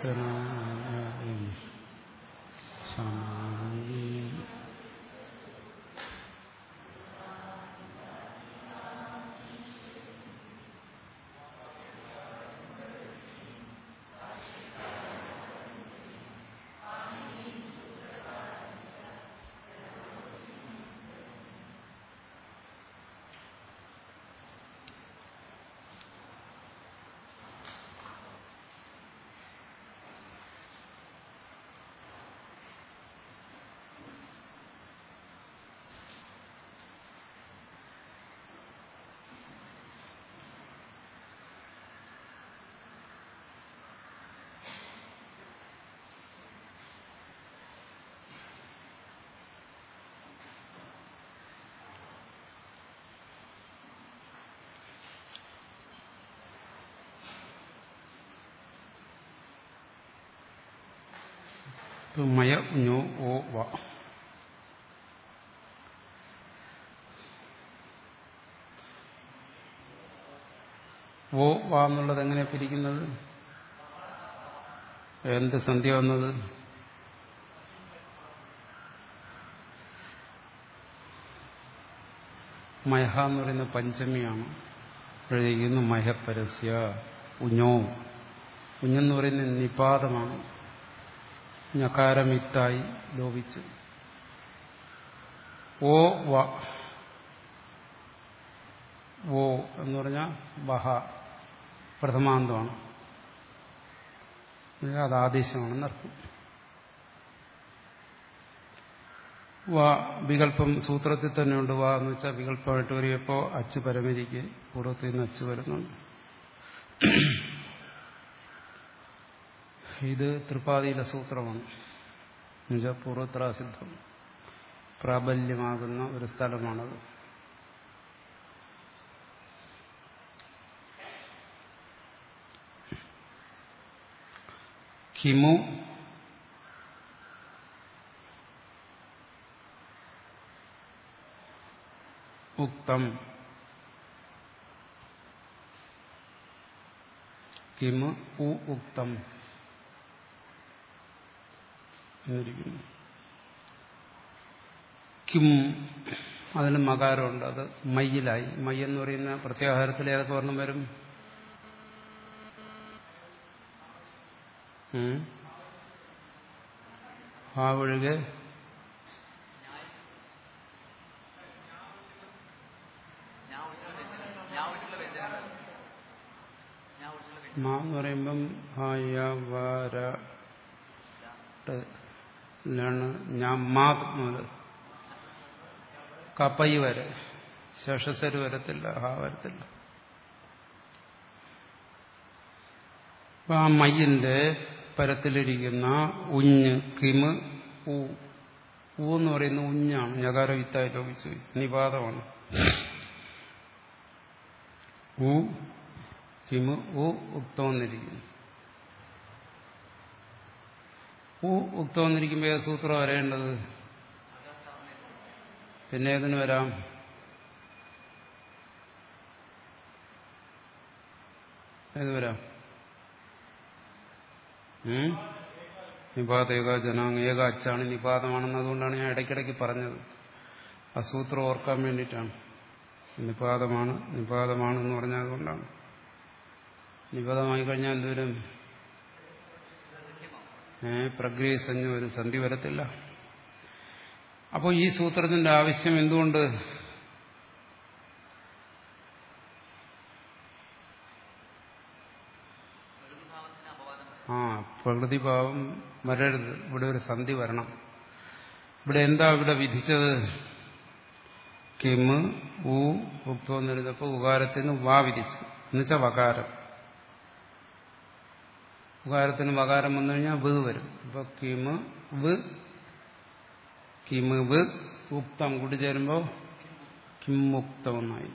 ശങ്കരാചാര്യം ശാന്തി മയ ഞോ ഓ വ ഓ വ എന്നുള്ളത് എങ്ങനെ പിരിക്കുന്നത് എന്ത് സന്ധ്യ വന്നത് മയഹ എന്ന് പറയുന്ന പഞ്ചമിയാണ് എഴുതിയിരിക്കുന്നു മയപരസ്യ ഉഞ്ഞോ ഉഞ്ഞെന്ന് പറയുന്ന നിപാതമാണ് ഞകാരമിത്തായി ലോപിച്ച് ഓ വ ഓ എന്ന് പറഞ്ഞാൽ വഹ പ്രഥമാന്തമാണ് അത് ആദേശമാണെന്നർത്ഥം വ വികല്പം സൂത്രത്തിൽ തന്നെയുണ്ട് വ എന്ന് വെച്ചാൽ വികല്പമായിട്ട് വരികപ്പോൾ അച്ച് പരമതിക്ക് പൂർവ്വത്തിൽ നിന്ന് അച്ച് വരുന്നുണ്ട് ഇത് ത്രിപാതിയിലെ സൂത്രമാണ് എന്നുവെച്ചാൽ പൂർവത്രാസിദ്ധം പ്രാബല്യമാകുന്ന ഒരു സ്ഥലമാണത് കിമു ഉക്തം കിമു ഉ ഉക്തം എന്നിരിക്കുന്നു കിം അതിന് മകാരമുണ്ട് അത് മയ്യിലായി മയ്യ് എന്ന് പറയുന്ന പ്രത്യാഹാരത്തിൽ ഏതൊക്കെ വർണ്ണം വരും ആ ഒഴികെ മാ എന്ന് പറയുമ്പം ഹായ വാര ലാണ് ഞാൻ മാ മുതൽ കപ്പൈ വരെ ശേഷസര് വരത്തില്ല ഹാ വരത്തില്ല അപ്പൊ ആ മയ്യന്റെ പരത്തിലിരിക്കുന്ന ഉഞ്ഞ് കിമ് ഊ ഊ എന്ന് പറയുന്ന ഉഞ്ഞാണ് ഞകാര വിത്തായി ലോപിച്ചു നിപാതമാണ് ഊ കിമ് ഊ ഉക്തമെന്നിരിക്കുന്നു ഊ ഉക്തമെന്നിരിക്കുമ്പോൾ ഏത് സൂത്രം വരേണ്ടത് പിന്നെ ഏതിന് വരാം ഏത് വരാം നിപാത ഏക ജനാങ് ഏക അച്ചാണ് നിപാതമാണെന്ന് അതുകൊണ്ടാണ് ഞാൻ ഇടയ്ക്കിടയ്ക്ക് പറഞ്ഞത് ആ സൂത്രം ഓർക്കാൻ വേണ്ടിയിട്ടാണ് നിപാതമാണ് നിപാതമാണെന്ന് പറഞ്ഞത് അതുകൊണ്ടാണ് നിപാതമായി കഴിഞ്ഞാൽ എന്തോരും പ്രഗ്രഹസഞ്ജം ഒരു സന്ധി വരത്തില്ല അപ്പോൾ ഈ സൂത്രത്തിന്റെ ആവശ്യം എന്തുകൊണ്ട് ആ പ്രകൃതിഭാവം വരരുത് ഇവിടെ ഒരു സന്ധി വരണം ഇവിടെ എന്താ ഇവിടെ വിധിച്ചത് കിമ് ഊ ഉക്തം എന്നിരുന്നപ്പോൾ ഉകാരത്തിന് വാ വിധിച്ചു എന്നുവെച്ചാൽ വകാരം ഉകാരത്തിന് വകാരം വന്നു കഴിഞ്ഞാൽ വ് വരും അപ്പൊ കിമ് വ് കിമ് വ് ഉക്തം കൂടി ചേരുമ്പോൾ കിമ്മുക്തം എന്നായി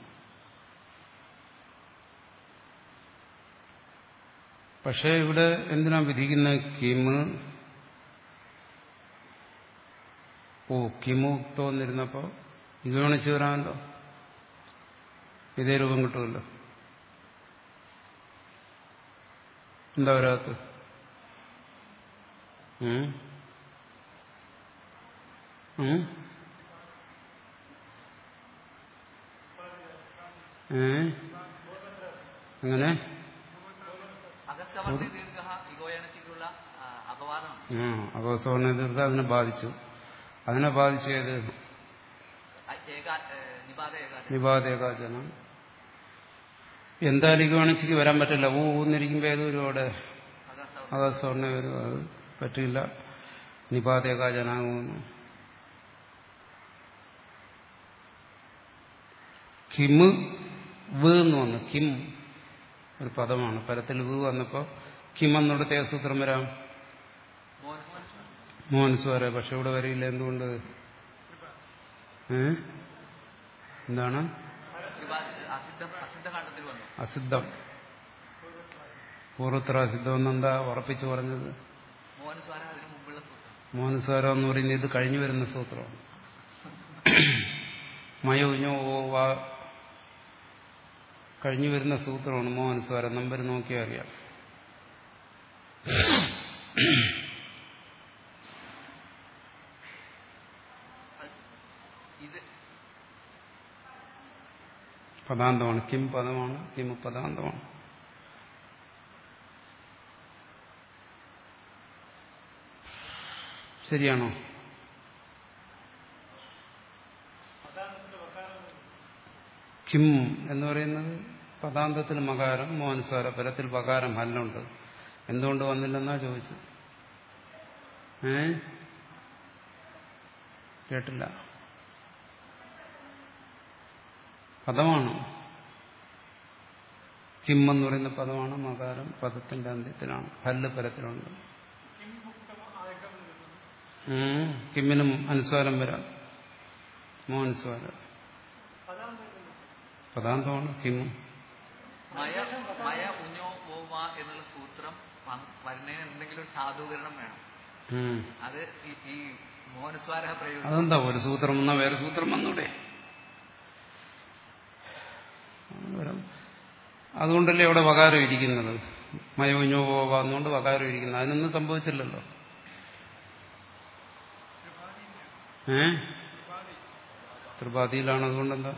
പക്ഷേ ഇവിടെ എന്തിനാ വിധിക്കുന്ന കിമ് ഓ കിമുക്തം എന്നിരുന്നപ്പോ ഇത് ഗണിച്ചു വരാമല്ലോ ഇതേ രൂപം കിട്ടുമല്ലോ എന്താ വരാത്ത ഉം? ഉം? ഏ അങ്ങനെ അഗസ്തവർണ്ണ ദീർഘ ഇഗോയനച്ചിട്ടുള്ള അപവാദം ആ അപസ്വർണ്ണ ദീർഘ അതിനെ ബാധിച്ചു അതിനെ ബാധിച്ചു ഏത് ഏകാ നിപാത ഏകാദ നിപാതേകാചനം എന്തായാലും ഇഗോണിച്ചിക്ക് വരാൻ പറ്റില്ല ഊ ഊന്നിരിക്കുമ്പോൾ ഏത് വരും അവിടെ അഗസ്തവർണ്ണ അകസ്വർണ്ണ വരും അത് പറ്റില്ല നിപാതേകാചനാകുന്നു കിമ് വ് എന്ന് വന്നു കിം ഒരു പദമാണ് പരത്തിൽ വ് വന്നപ്പോൾ കിം എന്നിടത്തെ സൂത്രം വരാം മോഹൻസ്വര പക്ഷെ ഇവിടെ വരില്ല എന്തുകൊണ്ട് ഏ എന്താണ് അസിദ്ധം അസിദ്ധകാണ്ഡത്തിൽ വന്നു അസിദ്ധം പൂർവത്ര അസിദ്ധം എന്നെന്താ ഉറപ്പിച്ചു പറഞ്ഞത് മോഹൻസ്വാര അതിനു മുമ്പുള്ള സൂത്രം മോഹൻസ്വരം എന്ന് പറയുന്നത് ഇത് കഴിഞ്ഞു വരുന്ന സൂത്രമാണ് മയോഞ്ഞോ ഓ വാ കഴിഞ്ഞു വരുന്ന സൂത്രമാണ് മോഹൻസ്വരം നമ്പർ നോക്കിയാൽ അറിയാം ഇത് പദാന്തമാണ് കിം പദമാണ് കിം പദാന്തമാണ് ശരിയാണോ കിം എന്ന് പറയുന്നത് പദാന്തത്തിൽ മകാരം മോഹൻസ്വര പരത്തിൽ പകാരം ഹല്ലുണ്ട് എന്തുകൊണ്ട് വന്നില്ലെന്നാ ചോദിച്ചത് ഏ കേട്ടില്ല പദമാണ് കിം എന്ന് പറയുന്ന പദമാണ് മകാരം പദത്തിന്റെ അന്ത്യത്തിലാണ് ഹല്ല് പരത്തിലുണ്ട് ഉം. കിമ്മിനും അനുസ്വാരം വരാം മോഹൻസ്വാരം പദാന്തമാണ് കിമ്മും മയ മയ ഉഞ്ഞോ ഓവ എന്നുള്ള സൂത്രം വ- വരുന്നതിന് എന്തെങ്കിലും ഒരു സാധൂകരണം വേണം ഉം. അത് ഈ- ഈ മോഹനസ്വാര പ്രയോഗം അതെന്താ ഒരു സൂത്രം വന്നാ വേറെ സൂത്രം വന്നൂടെ വരാം. അതുകൊണ്ടല്ലേ അവിടെ വകാരം ഇരിക്കുന്നത് മയോഞ്ഞോ പോവാന്നുകൊണ്ട് വകാരം ഇരിക്കുന്നത് അതിനൊന്നും സംഭവിച്ചില്ലല്ലോ ഏ ത്രിപാതിയിലാണ് അതുകൊണ്ടെന്താ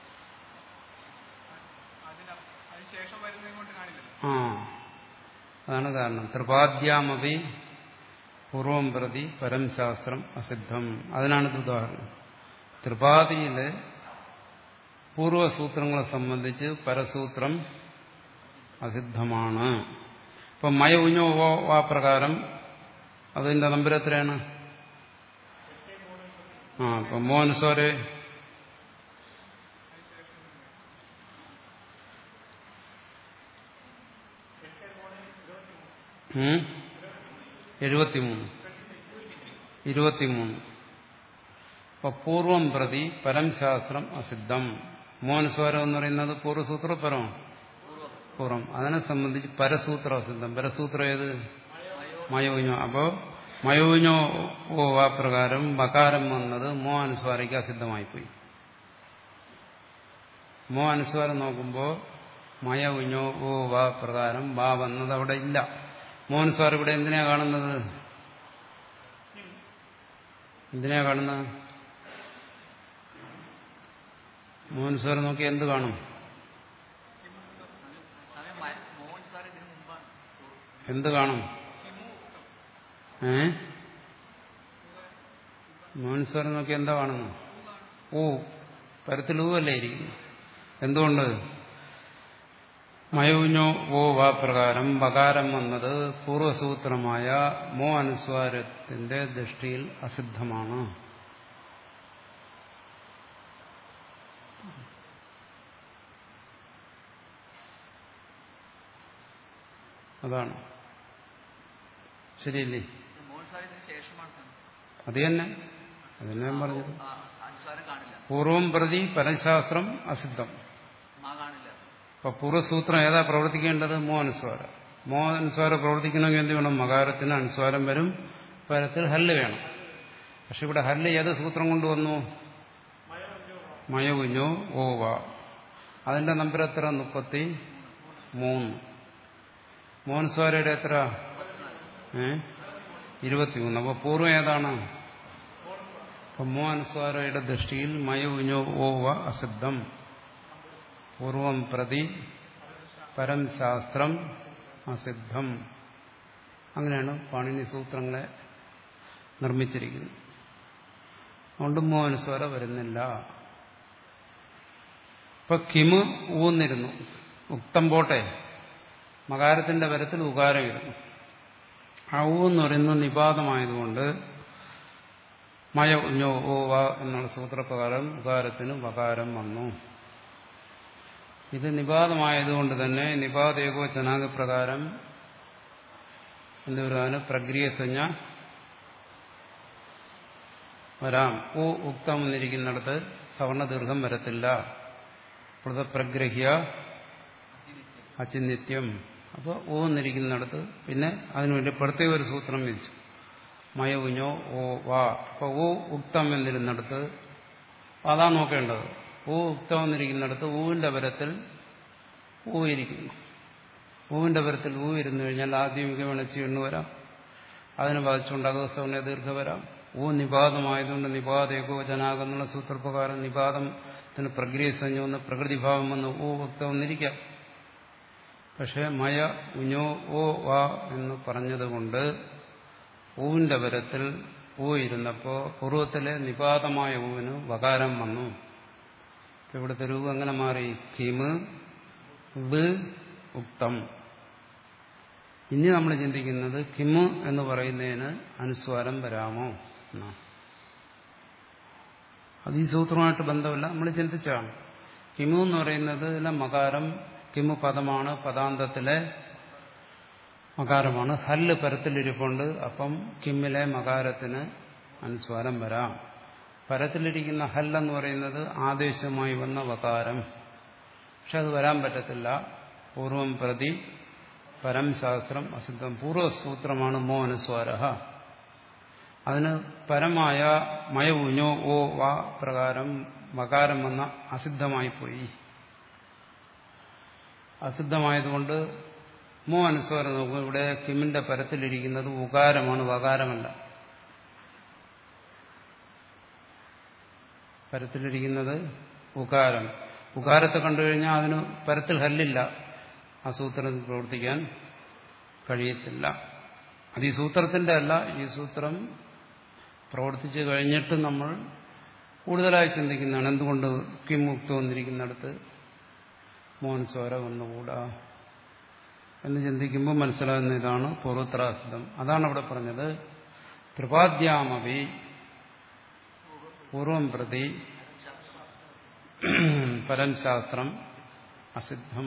ആ അതാണ് കാരണം ത്രിപാദ്യാമപി പൂർവം പ്രതി പരം ശാസ്ത്രം അസിദ്ധം അതിനാണ് ഇത് ഉദാഹരണം ത്രിപാദിയിലെ പൂർവസൂത്രങ്ങളെ സംബന്ധിച്ച് പരസൂത്രം അസിദ്ധമാണ് ഇപ്പൊ മയ ഉഞ്ഞോ വാ പ്രകാരം അതിന്റെ നമ്പർ എത്രയാണ് ആ ഇപ്പൊ മോഹൻസോരെ ഉം? എഴുപത്തിമൂന്ന് ഇരുപത്തിമൂന്ന് അപ്പൊ പൂർവം പ്രതി പരം ശാസ്ത്രം അസിദ്ധം മോഹൻസ്വരം എന്ന് പറയുന്നത് പൂർവ്വസൂത്രപരമാണ് പൂർവം അതിനെ സംബന്ധിച്ച് പരസൂത്രം അസിദ്ധം പരസൂത്രം ഏത് മയോഞ്ഞോ അപ്പോ മയോഞ്ഞോ ഓ ആ പ്രകാരം ബകാരം വന്നത് മോ അനുസ്വാരയ്ക്ക് അസിദ്ധമായിപ്പോയി മോ അനുസ്വാരം നോക്കുമ്പോൾ മയ ഉഞ്ഞോ ഓ വാ പ്രകാരം വാ വന്നത് അവിടെ ഇല്ല മോഹൻസ്വാർ ഇവിടെ എന്തിനാ കാണുന്നത് എന്തിനാ കാണുന്നത് മോഹൻസ്വാർ നോക്കി എന്ത് കാണും സമയം മയ- മോഹൻസ്വാര ഇതിനു മുമ്പാണ് എന്ത് കാണും ഏ മോഹൻസ്വാർ നോക്കി എന്താ കാണുന്നു ഓ പരത്തിൽ ഊവല്ലേ ഇരിക്കുന്നു എന്തുകൊണ്ട് മയൂഞ്ഞോ ഓ വാ പ്രകാരം ബകാരം വന്നത് പൂർവസൂത്രമായ മോ അനുസ്വാരത്തിന്റെ ദൃഷ്ടിയിൽ അസിദ്ധമാണ് അതാണ് ശരിയല്ലേ മോഹൻസ്വാര ഇതിന് ശേഷമാണ് തന്നെ. അത് തന്നെ അതിനെ ഞാൻ പറഞ്ഞത് ആ, അനുസ്വാരം കാണില്ല പൂർവം പ്രതി പരശാസ്ത്രം അസിദ്ധം മാ കാണില്ല അപ്പൊ പൂർവ്വസൂത്രം ഏതാ പ്രവർത്തിക്കേണ്ടത് മോ അനുസ്വാരം മോ അനുസ്വാരം പ്രവർത്തിക്കണമെങ്കിൽ എന്ത് വേണം മകാരത്തിന് അനുസ്വാരം വരും പരത്തിൽ ഹല്ല് വേണം പക്ഷെ ഇവിടെ ഹല്ല് ഏത് സൂത്രം കൊണ്ടുവന്നു മയകുഞ്ഞോ ഓവ അതിന്റെ നമ്പർ എത്ര മുപ്പത്തി മൂന്ന് മോഹൻസ്വാരയുടെ എത്ര ഏ ഇരുപത്തിമൂന്ന് അപ്പോൾ പൂർവ്വം ഏതാണ് മോ ദൃഷ്ടിയിൽ മയ ഉഞ്ഞോ ഓ വ അസിദ്ധം പൂർവം പ്രതി പരം ശാസ്ത്രം അസിദ്ധം അങ്ങനെയാണ് പാണിനി സൂത്രങ്ങളെ നിർമ്മിച്ചിരിക്കുന്നത് അതുകൊണ്ട് മോ അനുസ്വാര വരുന്നില്ല ഇപ്പൊ കിമ് ഊന്നിരുന്നു ഉക്തം പോട്ടെ മകാരത്തിന്റെ വരത്തിൽ ഉകാരം ഇരുന്നു ആ ഊ എന്ന് പറയുന്നത് നിപാതമായതുകൊണ്ട് മയ ഉഞ്ഞോ ഓ വ എന്നുള്ള സൂത്രപ്രകാരം ഉകാരത്തിന് വകാരം വന്നു ഇത് നിപാതമായതുകൊണ്ട് തന്നെ നിപാതേകോ ചനാക പ്രകാരം എന്തുവരാന് പ്രക്രിയസഞ്ജ വരാം ഓ ഉക്തം എന്നിരിക്കുന്നിടത്ത് സവർണദീർഘം വരത്തില്ല പ്രഗ്രഹ്യ അചിന്യത്യം അപ്പോൾ ഓ എന്നിരിക്കുന്നിടത്ത് പിന്നെ അതിനുവേണ്ടി പ്രത്യേക ഒരു സൂത്രം വിധിച്ചു മയ ഉഞ്ഞോ ഓ വാ അപ്പൊ ഓ ഉക്തം എന്നിരുന്നിടത്ത് അതാ നോക്കേണ്ടത് ഊ ഉക്തം എന്നിരിക്കുന്നിടത്ത് ഊവിന്റെ പരത്തിൽ ഊ ഇരിക്കുന്നു ഊവിന്റെ പരത്തിൽ ഊ ഇരുന്നു കഴിഞ്ഞാൽ ആദ്യമിക വിളിച്ച് എണ്ണു വരാം അതിനെ ബാധിച്ചുകൊണ്ട് അകസവനെ ദീർഘ വരാം ഊ നിപാതമായതുകൊണ്ട് നിപാതേകോ ജനാകെന്നുള്ള സൂത്രപ്രകാരം നിപാതത്തിന് പ്രക്രിയ സഞ്ജമെന്ന് പ്രകൃതിഭാവം വന്ന് ഊ ഉക്തം എന്നിരിക്കാം പക്ഷേ മയ ഉഞ്ഞോ ഓ വാ എന്ന് പറഞ്ഞതുകൊണ്ട് ഊവിന്റെ പരത്തിൽ ഊ ഇരുന്നപ്പോൾ പൂർവ്വത്തിലെ നിപാതമായ ഊവിന് വകാരം വന്നു ഇവിടുത്തെ രൂപം എങ്ങനെ മാറി കിമ് വ് ഉക്തം ഇനി നമ്മൾ ചിന്തിക്കുന്നത് കിമ് എന്ന് പറയുന്നതിന് അനുസ്വാരം വരാമോ എന്നാണ് അത് ഈ സൂത്രമായിട്ട് ബന്ധമില്ല നമ്മൾ ചിന്തിച്ചാണ് കിമു എന്ന് പറയുന്നത് മകാരം കിമു പദമാണ് പദാന്തത്തിലെ മകാരമാണ് ഹല്ല് പരത്തിലിരിപ്പുണ്ട് അപ്പം കിമ്മിലെ മകാരത്തിന് അനുസ്വാരം വരാം പരത്തിലിരിക്കുന്ന ഹല്ലെന്ന് പറയുന്നത് ആദേശമായി വന്ന വകാരം പക്ഷെ അത് വരാൻ പറ്റത്തില്ല പൂർവം പ്രതി പരം ശാസ്ത്രം അസിദ്ധം പൂർവ്വസൂത്രമാണ് മോ അനുസ്വാര അതിന് പരമായ മയ ഉഞ്ഞോ ഓ വാ പ്രകാരം വകാരം വന്ന അസിദ്ധമായി പോയി അസിദ്ധമായതുകൊണ്ട് മോ അനുസ്വാരം നോക്കും ഇവിടെ കിമിന്റെ പരത്തിലിരിക്കുന്നത് ഉകാരമാണ് വകാരമല്ല പരത്തിലിരിക്കുന്നത് ഉകാരം ഉകാരത്തെ കണ്ടുകഴിഞ്ഞാൽ അതിന് പരത്തിൽ ഹല്ലില്ല ആ സൂത്രത്തിൽ പ്രവർത്തിക്കാൻ കഴിയത്തില്ല അത് ഈ സൂത്രത്തിന്റെ അല്ല ഈ സൂത്രം പ്രവർത്തിച്ചു കഴിഞ്ഞിട്ട് നമ്മൾ കൂടുതലായി ചിന്തിക്കുന്നതാണ് എന്തുകൊണ്ട് കിം മുക്തം വന്നിരിക്കുന്നിടത്ത് മോഹൻസ്വര ഒന്നുകൂടാ എന്ന് ചിന്തിക്കുമ്പോൾ മനസ്സിലാകുന്ന ഇതാണ് പൂർവത്രാസിദ്ധം അതാണ് അവിടെ പറഞ്ഞത് ത്രിപാദ്യാമവി പൂർവം പ്രതി പരംശാസ്ത്രം അസിദ്ധം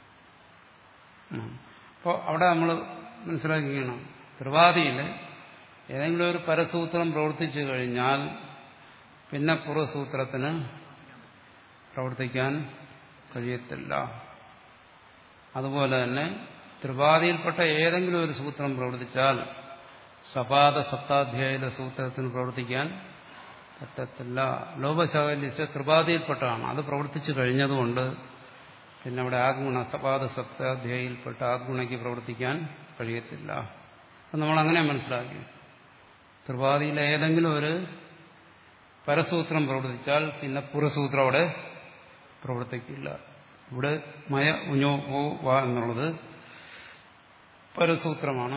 അപ്പോൾ അവിടെ നമ്മൾ മനസ്സിലാക്കുകയാണ് ത്രിവാദിയിൽ ഏതെങ്കിലും ഒരു പരസൂത്രം പ്രവർത്തിച്ചു കഴിഞ്ഞാൽ പിന്നെ പൂർവ്വസൂത്രത്തിന് പ്രവർത്തിക്കാൻ കഴിയത്തില്ല അതുപോലെ തന്നെ ത്രിപാദിയിൽപ്പെട്ട ഏതെങ്കിലും ഒരു സൂത്രം പ്രവർത്തിച്ചാൽ സപാദ സപ്താധ്യായിലെ സൂത്രത്തിന് പ്രവർത്തിക്കാൻ പറ്റത്തില്ല ലോപശാകല്യസ് ത്രിപാദിയിൽപ്പെട്ടതാണ് അത് പ്രവർത്തിച്ചു കഴിഞ്ഞതുകൊണ്ട് പിന്നെ അവിടെ ആഗുണ സപാദ സപ്താധ്യായിൽപ്പെട്ട ആഗുണയ്ക്ക് പ്രവർത്തിക്കാൻ കഴിയത്തില്ല അപ്പം നമ്മൾ അങ്ങനെ മനസ്സിലാക്കി ത്രിപാദിയിലെ ഏതെങ്കിലും ഒരു പരസൂത്രം പ്രവർത്തിച്ചാൽ പിന്നെ പുറസൂത്രം അവിടെ പ്രവർത്തിക്കില്ല ഇവിടെ മയ ഉഞ്ഞോ ഓ വ എന്നുള്ളത് പരസൂത്രമാണ്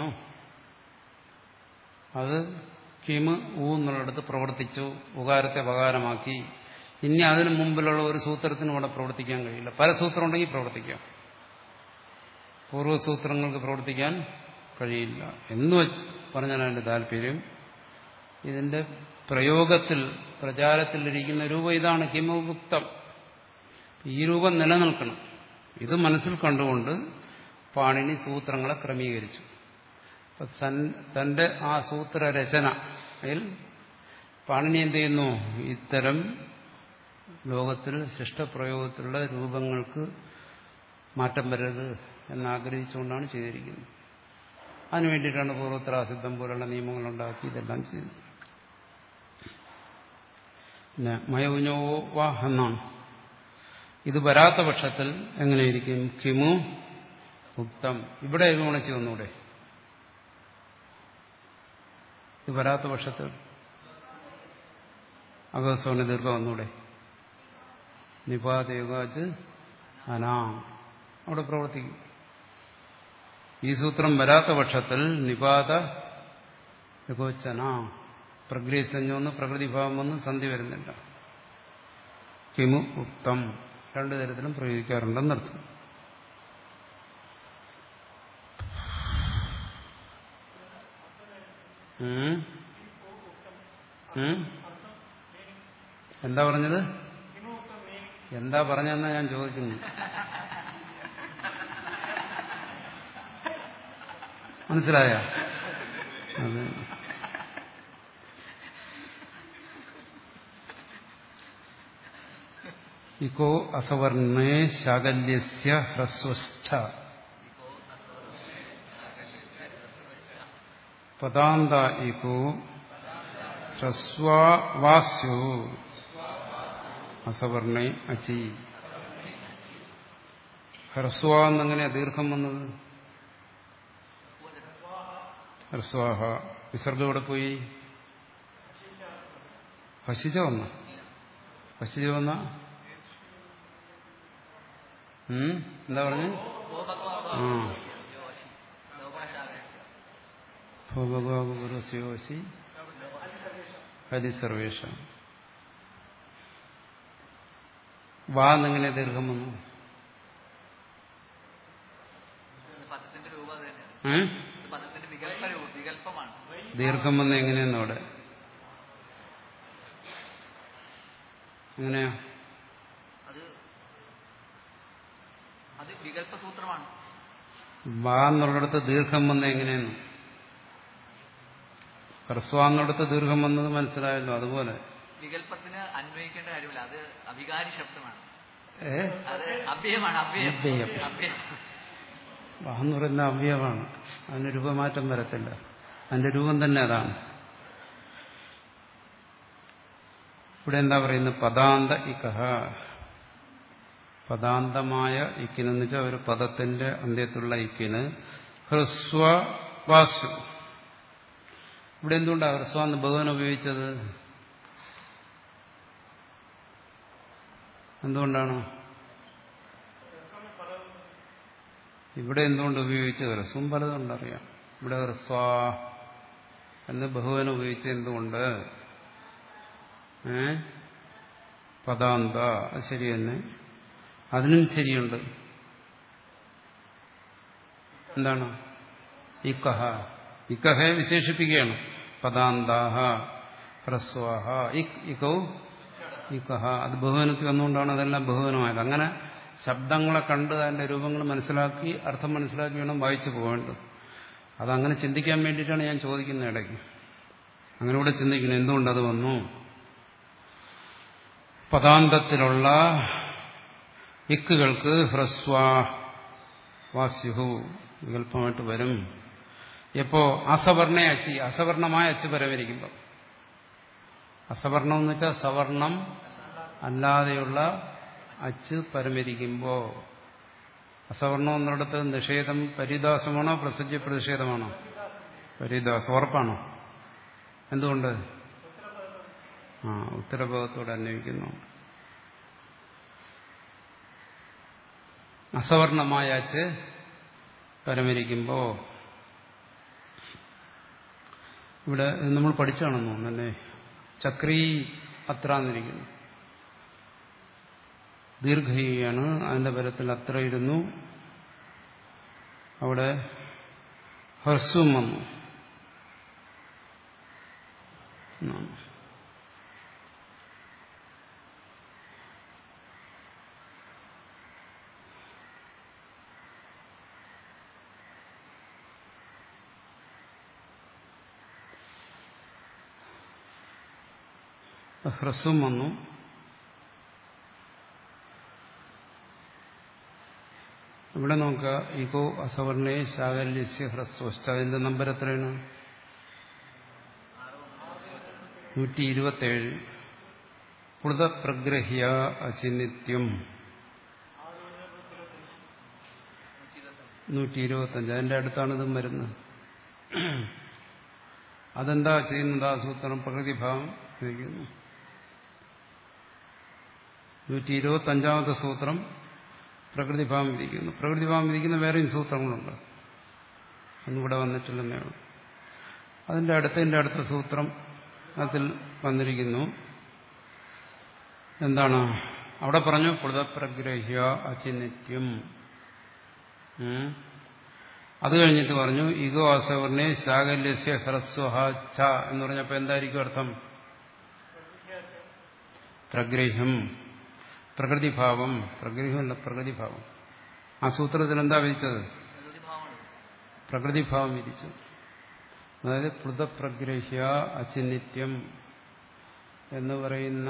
അത് കിമ് ഊ എന്നുള്ളിടത്ത് പ്രവർത്തിച്ചു ഉകാരത്തെ പകാരമാക്കി ഇനി അതിനു മുമ്പിലുള്ള ഒരു സൂത്രത്തിനും ഇവിടെ പ്രവർത്തിക്കാൻ കഴിയില്ല പരസൂത്രം ഉണ്ടെങ്കിൽ പ്രവർത്തിക്കാം പൂർവ്വസൂത്രങ്ങൾക്ക് പ്രവർത്തിക്കാൻ കഴിയില്ല എന്ന് പറഞ്ഞാൽ അതിന്റെ താല്പര്യം ഇതിന്റെ പ്രയോഗത്തിൽ പ്രചാരത്തിലിരിക്കുന്ന രൂപം ഇതാണ് കിമുക്തം ഈ രൂപം നിലനിൽക്കണം ഇത് മനസ്സിൽ കണ്ടുകൊണ്ട് പാണിനി സൂത്രങ്ങളെ ക്രമീകരിച്ചു തന്റെ ആ സൂത്രരചനയിൽ പാണിനി എന്ത് ചെയ്യുന്നു ഇത്തരം ലോകത്തിൽ ശിഷ്ടപ്രയോഗത്തിലുള്ള രൂപങ്ങൾക്ക് മാറ്റം വരരുത് എന്നാഗ്രഹിച്ചുകൊണ്ടാണ് ചെയ്തിരിക്കുന്നത് അതിനു വേണ്ടിയിട്ടാണ് പൂർവോത്തരാസിദ്ധം പോലുള്ള നിയമങ്ങൾ ഉണ്ടാക്കി ഇതെല്ലാം ചെയ്തത് പിന്നെ മയവുഞ്ഞോ വാ എന്നാണ് ഇത് വരാത്ത പക്ഷത്തിൽ എങ്ങനെയിരിക്കും കിമു ഉക്തം ഇവിടെ ഗുണിച്ചു വന്നൂടെ ഇത് വരാത്ത പക്ഷത്തിൽ അകസ്വന ദീർഘം ഒന്നൂടെ നിപാതയുഗാച്ച് അനാ അവിടെ പ്രവർത്തിക്കും ഈ സൂത്രം വരാത്ത പക്ഷത്തിൽ നിപാത യഗോച്ചന പ്രഗ്രഹിസഞ്ജമെന്ന് പ്രകൃതിഭാവം വന്ന് സന്ധി വരുന്നില്ല കിമു ഉക്തം രണ്ടു തരത്തിലും പ്രയോഗിക്കാറുണ്ടെന്നർത്ഥം ഉം? ഉം? എന്താ പറഞ്ഞത് എന്താ പറഞ്ഞെന്നാ ഞാൻ ചോദിക്കുന്നു മനസ്സിലായ അത് ഇക്കോ അസവർണേ ശാകല്യസ്യ ഹ്രസ്വസ്ഥ പദാന്ത ഇക്കോ ഹ്രസ്വാസ്യോ അസവർണേ അചി ഹ്രസ്വ എന്നെങ്ങനെയാ ദീർഘം വന്നത് ഹ്രസ്വാഹ വിസർഗം ഇവിടെ പോയി ഭശിച്ച വന്ന ഭശിച്ച വന്ന ഉം? എന്താ പറഞ്ഞു ആ ഭഗവാകുരസ്യോശി ഹരിസർവേഷ വാ എന്നെങ്ങനെ ദീർഘം വന്നു പദത്തിന്റെ രൂപം അത് തന്നെയാണ് ഏ ഇത് പദത്തിന്റെ വികല്പ രൂപം വികല്പമാണ് ദീർഘം വന്ന എങ്ങനെയെന്ന് അവിടെ എങ്ങനെയാ അത് അത് വികല്പ സൂത്രമാണ് വാ എന്നുള്ളിടത്ത് ദീർഘം വന്ന എങ്ങനെയെന്ന് ഹ്രസ്വ എന്നിടത്ത് ദീർഘം വന്നത് മനസ്സിലായല്ലോ അതുപോലെ വികല്പത്തിന് അന്വയിക്കേണ്ട കാര്യമില്ല അത് അവികാരി ശബ്ദമാണ് ഏ അത് അഭ്യയമാണ് അഭ്യയം അഭ്യയം. അഭ്യയം വാ എന്ന് പറയുന്ന അവയവമാണ് അതിന് രൂപമാറ്റം വരത്തില്ല അതിന്റെ രൂപം തന്നെ അതാണ് ഇവിടെ എന്താ പറയുന്നത് പദാന്ത ഇക്കഹ പദാന്തമായ ഇക്കിനെന്ന് വെച്ചാൽ ഒരു പദത്തിന്റെ അന്ത്യത്തിലുള്ള ഇക്കിന് ഹ്രസ്വ വാസു ഇവിടെ എന്തുകൊണ്ടാണ് ഹ്രസ്വ എന്ന് ഭഗവാൻ ഉപയോഗിച്ചത് എന്തുകൊണ്ടാണ് ഇവിടെ എന്തുകൊണ്ട് ഉപയോഗിച്ചത് ഹ്രസ്വം പലതുണ്ടറിയാം ഇവിടെ ഹ്രസ്വ എന്ന് ബഹുവൻ ഉപയോഗിച്ചത് എന്തുകൊണ്ട് ഏ പദാന്ത അത് ശരി തന്നെ അതിനും ശരിയുണ്ട് എന്താണ് ഇക്കഹ ഇക്കഹയെ വിശേഷിപ്പിക്കുകയാണ് പദാന്താഹ ഹ്രസ്വാഹ ഇക് ഇക്കൗ ഇക്കഹ അത് ബഹുവനത്തിൽ വന്നുകൊണ്ടാണ് അതെല്ലാം ബഹുവനമായത് അങ്ങനെ ശബ്ദങ്ങളെ കണ്ട് അതിന്റെ രൂപങ്ങൾ മനസ്സിലാക്കി അർത്ഥം മനസ്സിലാക്കി വേണം വായിച്ചു പോകേണ്ടത് അതങ്ങനെ ചിന്തിക്കാൻ വേണ്ടിയിട്ടാണ് ഞാൻ ചോദിക്കുന്നത് ഇടയ്ക്ക് അങ്ങനെ ഇവിടെ ചിന്തിക്കണം എന്തുകൊണ്ടത് വന്നു പദാന്തത്തിലുള്ള ഇക്കുകൾക്ക് ഹ്രസ്വ വാസ്യുഹു വികല്പമായിട്ട് വരും എപ്പോ അസവർണ അച്ചി അസവർണമായ അച്ച് പരവരിക്കുമ്പോൾ അസവർണം എന്ന് വെച്ചാൽ സവർണം അല്ലാതെയുള്ള അച്ച് പരമരിക്കുമ്പോ അസവർണം എന്നിടത്ത് നിഷേധം പരിദാസമാണോ പ്രസജ്യ പ്രതിഷേധമാണോ പരിദാസം ഉറപ്പാണോ എന്തുകൊണ്ട് ആ ഉത്തരഭാഗത്തോട് അന്വയിക്കുന്നു അസവർണമായ അച്ച് പരമരിക്കുമ്പോ ഇവിടെ ഇത് നമ്മൾ പഠിച്ചാണെന്ന് തോന്നുന്നല്ലേ ചക്രീ അത്ര എന്നിരിക്കുന്നു ദീർഘയാണ് അതിന്റെ പരത്തിൽ അത്ര ഇരുന്നു അവിടെ ഹ്രസ്വം വന്നു എന്നാണ്. ഹ്രസ്വം വന്നു ഇവിടെ നോക്കുക ഈകോ അസവർണേ ശാകല്യസ്യ ഹ്രസ്വസ്ഥ അതിന്റെ നമ്പർ എത്രയാണ് നൂറ്റി ഇരുപത്തേഴ് കൃതപ്രഗ്രഹ്യ അചിനിത്യം നൂറ്റി ഇരുപത്തഞ്ച് അതിന്റെ അടുത്താണ് ഇതും വരുന്നത് അതെന്താ ചെയ്യുന്നത് ആ സൂത്രം പ്രകൃതിഭാവം വിധിക്കുന്നു നൂറ്റി ഇരുപത്തി അഞ്ചാമത്തെ സൂത്രം പ്രകൃതിഭാവം വിധിക്കുന്നു പ്രകൃതിഭാവം വിധിക്കുന്ന വേറെയും സൂത്രങ്ങളുണ്ട് ഒന്നിവിടെ വന്നിട്ടില്ലെന്നേ ഉള്ളൂ അതിന്റെ അടുത്തതിന്റെ അടുത്ത സൂത്രം അതിൽ വന്നിരിക്കുന്നു എന്താണ് അവിടെ പറഞ്ഞു പുതപ്രഗ്രഹ്യ അചിനിത്യം ഉം. അത് കഴിഞ്ഞിട്ട് പറഞ്ഞു ഇഗോ അസവർണെ ശാകല്യസ്യ ഹ്രസ്വഹ ച എന്ന് പറഞ്ഞപ്പോ എന്തായിരിക്കും അർത്ഥം പ്രഗ്രഹ്യം പ്രകൃതിഭാവം പ്രഗ്രഹ്യമല്ല പ്രകൃതിഭാവം ആ സൂത്രത്തിൽ എന്താ വിധിച്ചത് പ്രകൃതിഭാവമാണ് പ്രകൃതിഭാവം വിധിച്ചു അതായത് പൃഥപ്രഗ്രഹ്യ അചിനിത്യം എന്ന് പറയുന്ന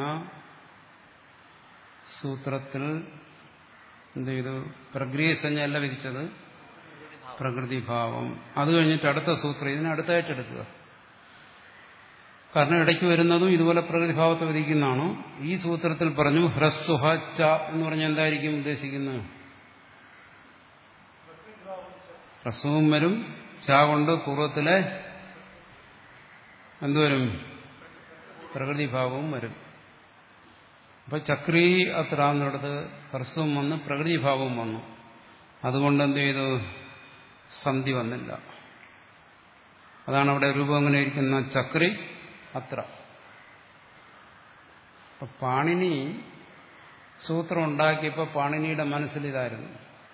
സൂത്രത്തിൽ എന്ത് ചെയ്തു പ്രക്രിയസഞ്ജയല്ല വിധിച്ചത് പ്രകൃതിഭാവം പ്രകൃതിഭാവം അത് കഴിഞ്ഞിട്ട് അടുത്ത സൂത്രം ഇതിന് അടുത്തായിട്ട് എടുക്കുക കാരണം ഇടയ്ക്ക് വരുന്നതും ഇതുപോലെ പ്രകൃതിഭാവത്തെ വിധിക്കുന്നതാണ് ഈ സൂത്രത്തിൽ പറഞ്ഞു ഹ്രസ്വഹ ച എന്ന് പറഞ്ഞാൽ എന്തായിരിക്കും ഉദ്ദേശിക്കുന്നത് ഹ്രസ്വവും വരും ച കൊണ്ട് പൂർവ്വത്തിലെ എന്തുവരും പ്രകൃതിഭാവവും വരും അപ്പൊ ചക്രീ അത്ര എന്നിടത്ത് ഹ്രസ്വം വന്ന് പ്രകൃതിഭാവവും വന്നു അതുകൊണ്ട് എന്ത് ചെയ്തു സന്ധി വന്നില്ല അതാണ് അവിടെ രൂപം അങ്ങനെ ഇരിക്കുന്ന ചക്രി അത്ര അപ്പൊ പാണിനി സൂത്രം ഉണ്ടാക്കിയപ്പോൾ പാണിനിയുടെ മനസ്സിൽ ഇതായിരുന്നു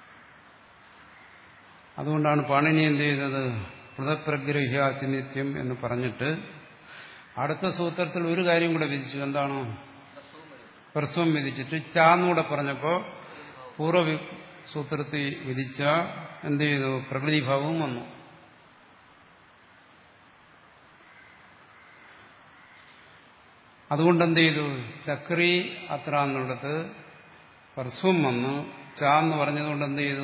അതുകൊണ്ടാണ് പാണിനി എന്ത് ചെയ്തത് പൃഥപ്രഗ്രഹ്യാചിനിത്യം എന്ന് പറഞ്ഞിട്ട് അടുത്ത സൂത്രത്തിൽ ഒരു കാര്യം കൂടെ വിധിച്ചു എന്താണോ ഹ്രസ്വവും വരും ഹ്രസ്വം വിധിച്ചിട്ട് ചാന്നൂടെ പറഞ്ഞപ്പോൾ പൂർവ്വ സൂത്രത്തിൽ വിധിച്ച എന്ത് ചെയ്തു പ്രകൃതിഭാവവും വന്നു അതുകൊണ്ട് എന്ത് ചെയ്തു ചക്രി അത്ര എന്നുള്ളത് ഹ്രസ്വം വന്നു ചാ എന്ന് പറഞ്ഞതുകൊണ്ട് എന്ത് ചെയ്തു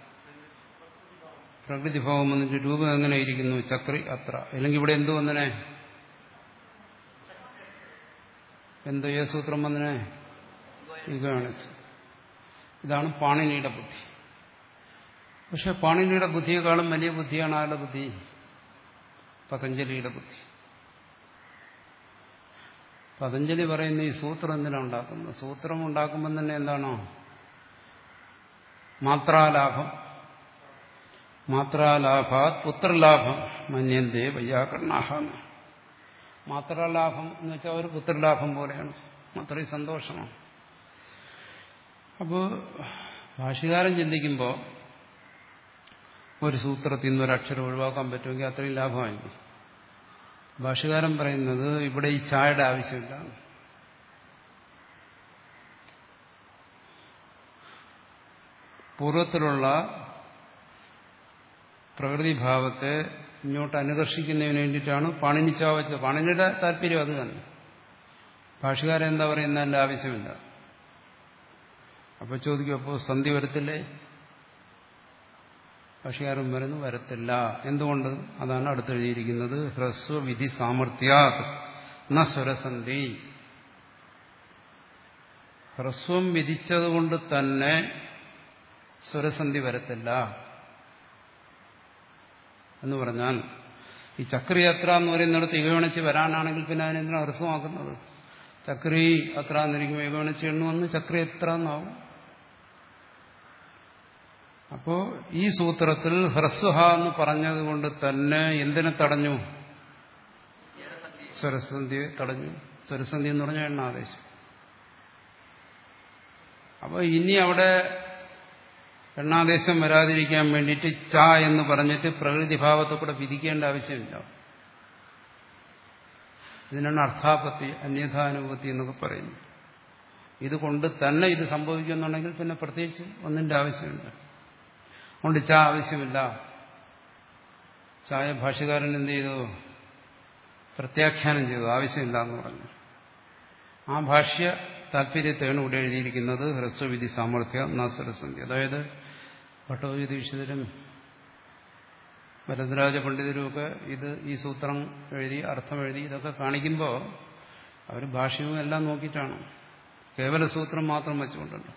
പ്രകൃതിഭാവം വന്നിട്ട് രൂപം എങ്ങനെ ഇരിക്കുന്നു ചക്രി അത്ര അല്ലെങ്കിൽ ഇവിടെ എന്തു വന്നനെ എന്ത് ഏ സൂത്രം വന്നനെ ഇതാണ് ഇതാണ് പാണിനിയുടെ ബുദ്ധി പക്ഷെ പാണിനിയുടെ ബുദ്ധിയെക്കാളും വലിയ ബുദ്ധിയാണ് ആരുടെ ബുദ്ധി പതഞ്ജലിയുടെ ബുദ്ധി പതഞ്ജലി പറയുന്ന ഈ സൂത്രം എന്തിനാണ് ഉണ്ടാക്കുന്നത് സൂത്രം ഉണ്ടാക്കുമ്പോൾ തന്നെ എന്താണോ മാത്രാലാഭം മാത്രാലാഭാത് പുത്രലാഭം മന്യന്തേ വയ്യാകർണാഹ മാത്രാലാഭം എന്ന് വെച്ചാൽ ഒരു പുത്രലാഭം പോലെയാണ് അത്രയും സന്തോഷമാണ് അപ്പോൾ ഭാഷകാരൻ ചിന്തിക്കുമ്പോൾ ഒരു സൂത്രത്തിൽ നിന്ന് ഒരു അക്ഷരം ഒഴിവാക്കാൻ പറ്റുമെങ്കിൽ അത്രയും ലാഭമായിരിക്കും ഭാഷകാരൻ പറയുന്നത് ഇവിടെ ഈ ചായയുടെ ആവശ്യമില്ല പൂർവ്വത്തിലുള്ള പ്രകൃതിഭാവത്തെ ഇങ്ങോട്ട് അനുകർഷിക്കുന്നതിന് വേണ്ടിയിട്ടാണ് പാണിനി ചാ വെച്ചത് പാണിനിയുടെ താല്പര്യം അത് തന്നെ ഭാഷകാരൻ എന്താ പറയുന്നതിന്റെ ആവശ്യമില്ല അപ്പൊ ചോദിക്കും അപ്പോൾ സന്ധി വരത്തില്ലേ ഭാഷകാരൻ പറയുന്നു വരത്തില്ല എന്തുകൊണ്ട് അതാണ് അടുത്തെഴുതിയിരിക്കുന്നത് ഹ്രസ്വവിധി സാമർഥ്യാത് ന സ്വരസന്ധി ഹ്രസ്വം വിധിച്ചതുകൊണ്ട് തന്നെ സ്വരസന്ധി വരത്തില്ല എന്ന് പറഞ്ഞാൽ ഈ ചക്രി അത്ര എന്ന് പറയുന്നിടത്ത് ഇകവണിച്ച് വരാനാണെങ്കിൽ പിന്നെ അതിനെന്തിനാണ് ഹ്രസ്വമാക്കുന്നത് ചക്രി അത്ര എന്നിരിക്കുമ്പോൾ ഇകവണിച്ച് എണ്ണു വന്ന് ചക്രി എത്ര എന്നാവും അപ്പോ ഈ സൂത്രത്തിൽ ഹ്രസ്വഹ എന്ന് പറഞ്ഞതുകൊണ്ട് തന്നെ എന്തിനെ തടഞ്ഞു സ്വരസന്ധിയെ തടഞ്ഞു സ്വരസന്ധി എന്ന് പറഞ്ഞാൽ എണ്ണാദേശം അപ്പൊ ഇനി അവിടെ എണ്ണാദേശം വരാതിരിക്കാൻ വേണ്ടിയിട്ട് ച എന്ന് പറഞ്ഞിട്ട് പ്രകൃതിഭാവത്തെ കൂടെ വിധിക്കേണ്ട ആവശ്യമില്ല ഇതിനാണ് അർത്ഥാപത്തി അന്യഥാനുഭൂതി എന്നൊക്കെ പറയുന്നു ഇതുകൊണ്ട് തന്നെ ഇത് സംഭവിക്കുന്നുണ്ടെങ്കിൽ പിന്നെ പ്രത്യേകിച്ച് ഒന്നിന്റെ ആവശ്യമില്ല അതുകൊണ്ട് ച ആവശ്യമില്ല ചായ ഭാഷകാരൻ എന്ത് ചെയ്തു പ്രത്യാഖ്യാനം ചെയ്തു ആവശ്യമില്ല എന്ന് പറഞ്ഞു ആ ഭാഷ്യ താല്പര്യത്തെയാണ് ഇവിടെ എഴുതിയിരിക്കുന്നത് ഹ്രസ്വവിധി സാമർഥ്യ നാസരസന്ധി അതായത് ഭട്ടോജി ദീക്ഷിതരും ഭരദ്രാജ പണ്ഡിതരുമൊക്കെ ഇത് ഈ സൂത്രം എഴുതി അർത്ഥം എഴുതി ഇതൊക്കെ കാണിക്കുമ്പോൾ അവർ ഭാഷ്യവും എല്ലാം നോക്കിയിട്ടാണ് കേവല സൂത്രം മാത്രം വെച്ചുകൊണ്ടല്ല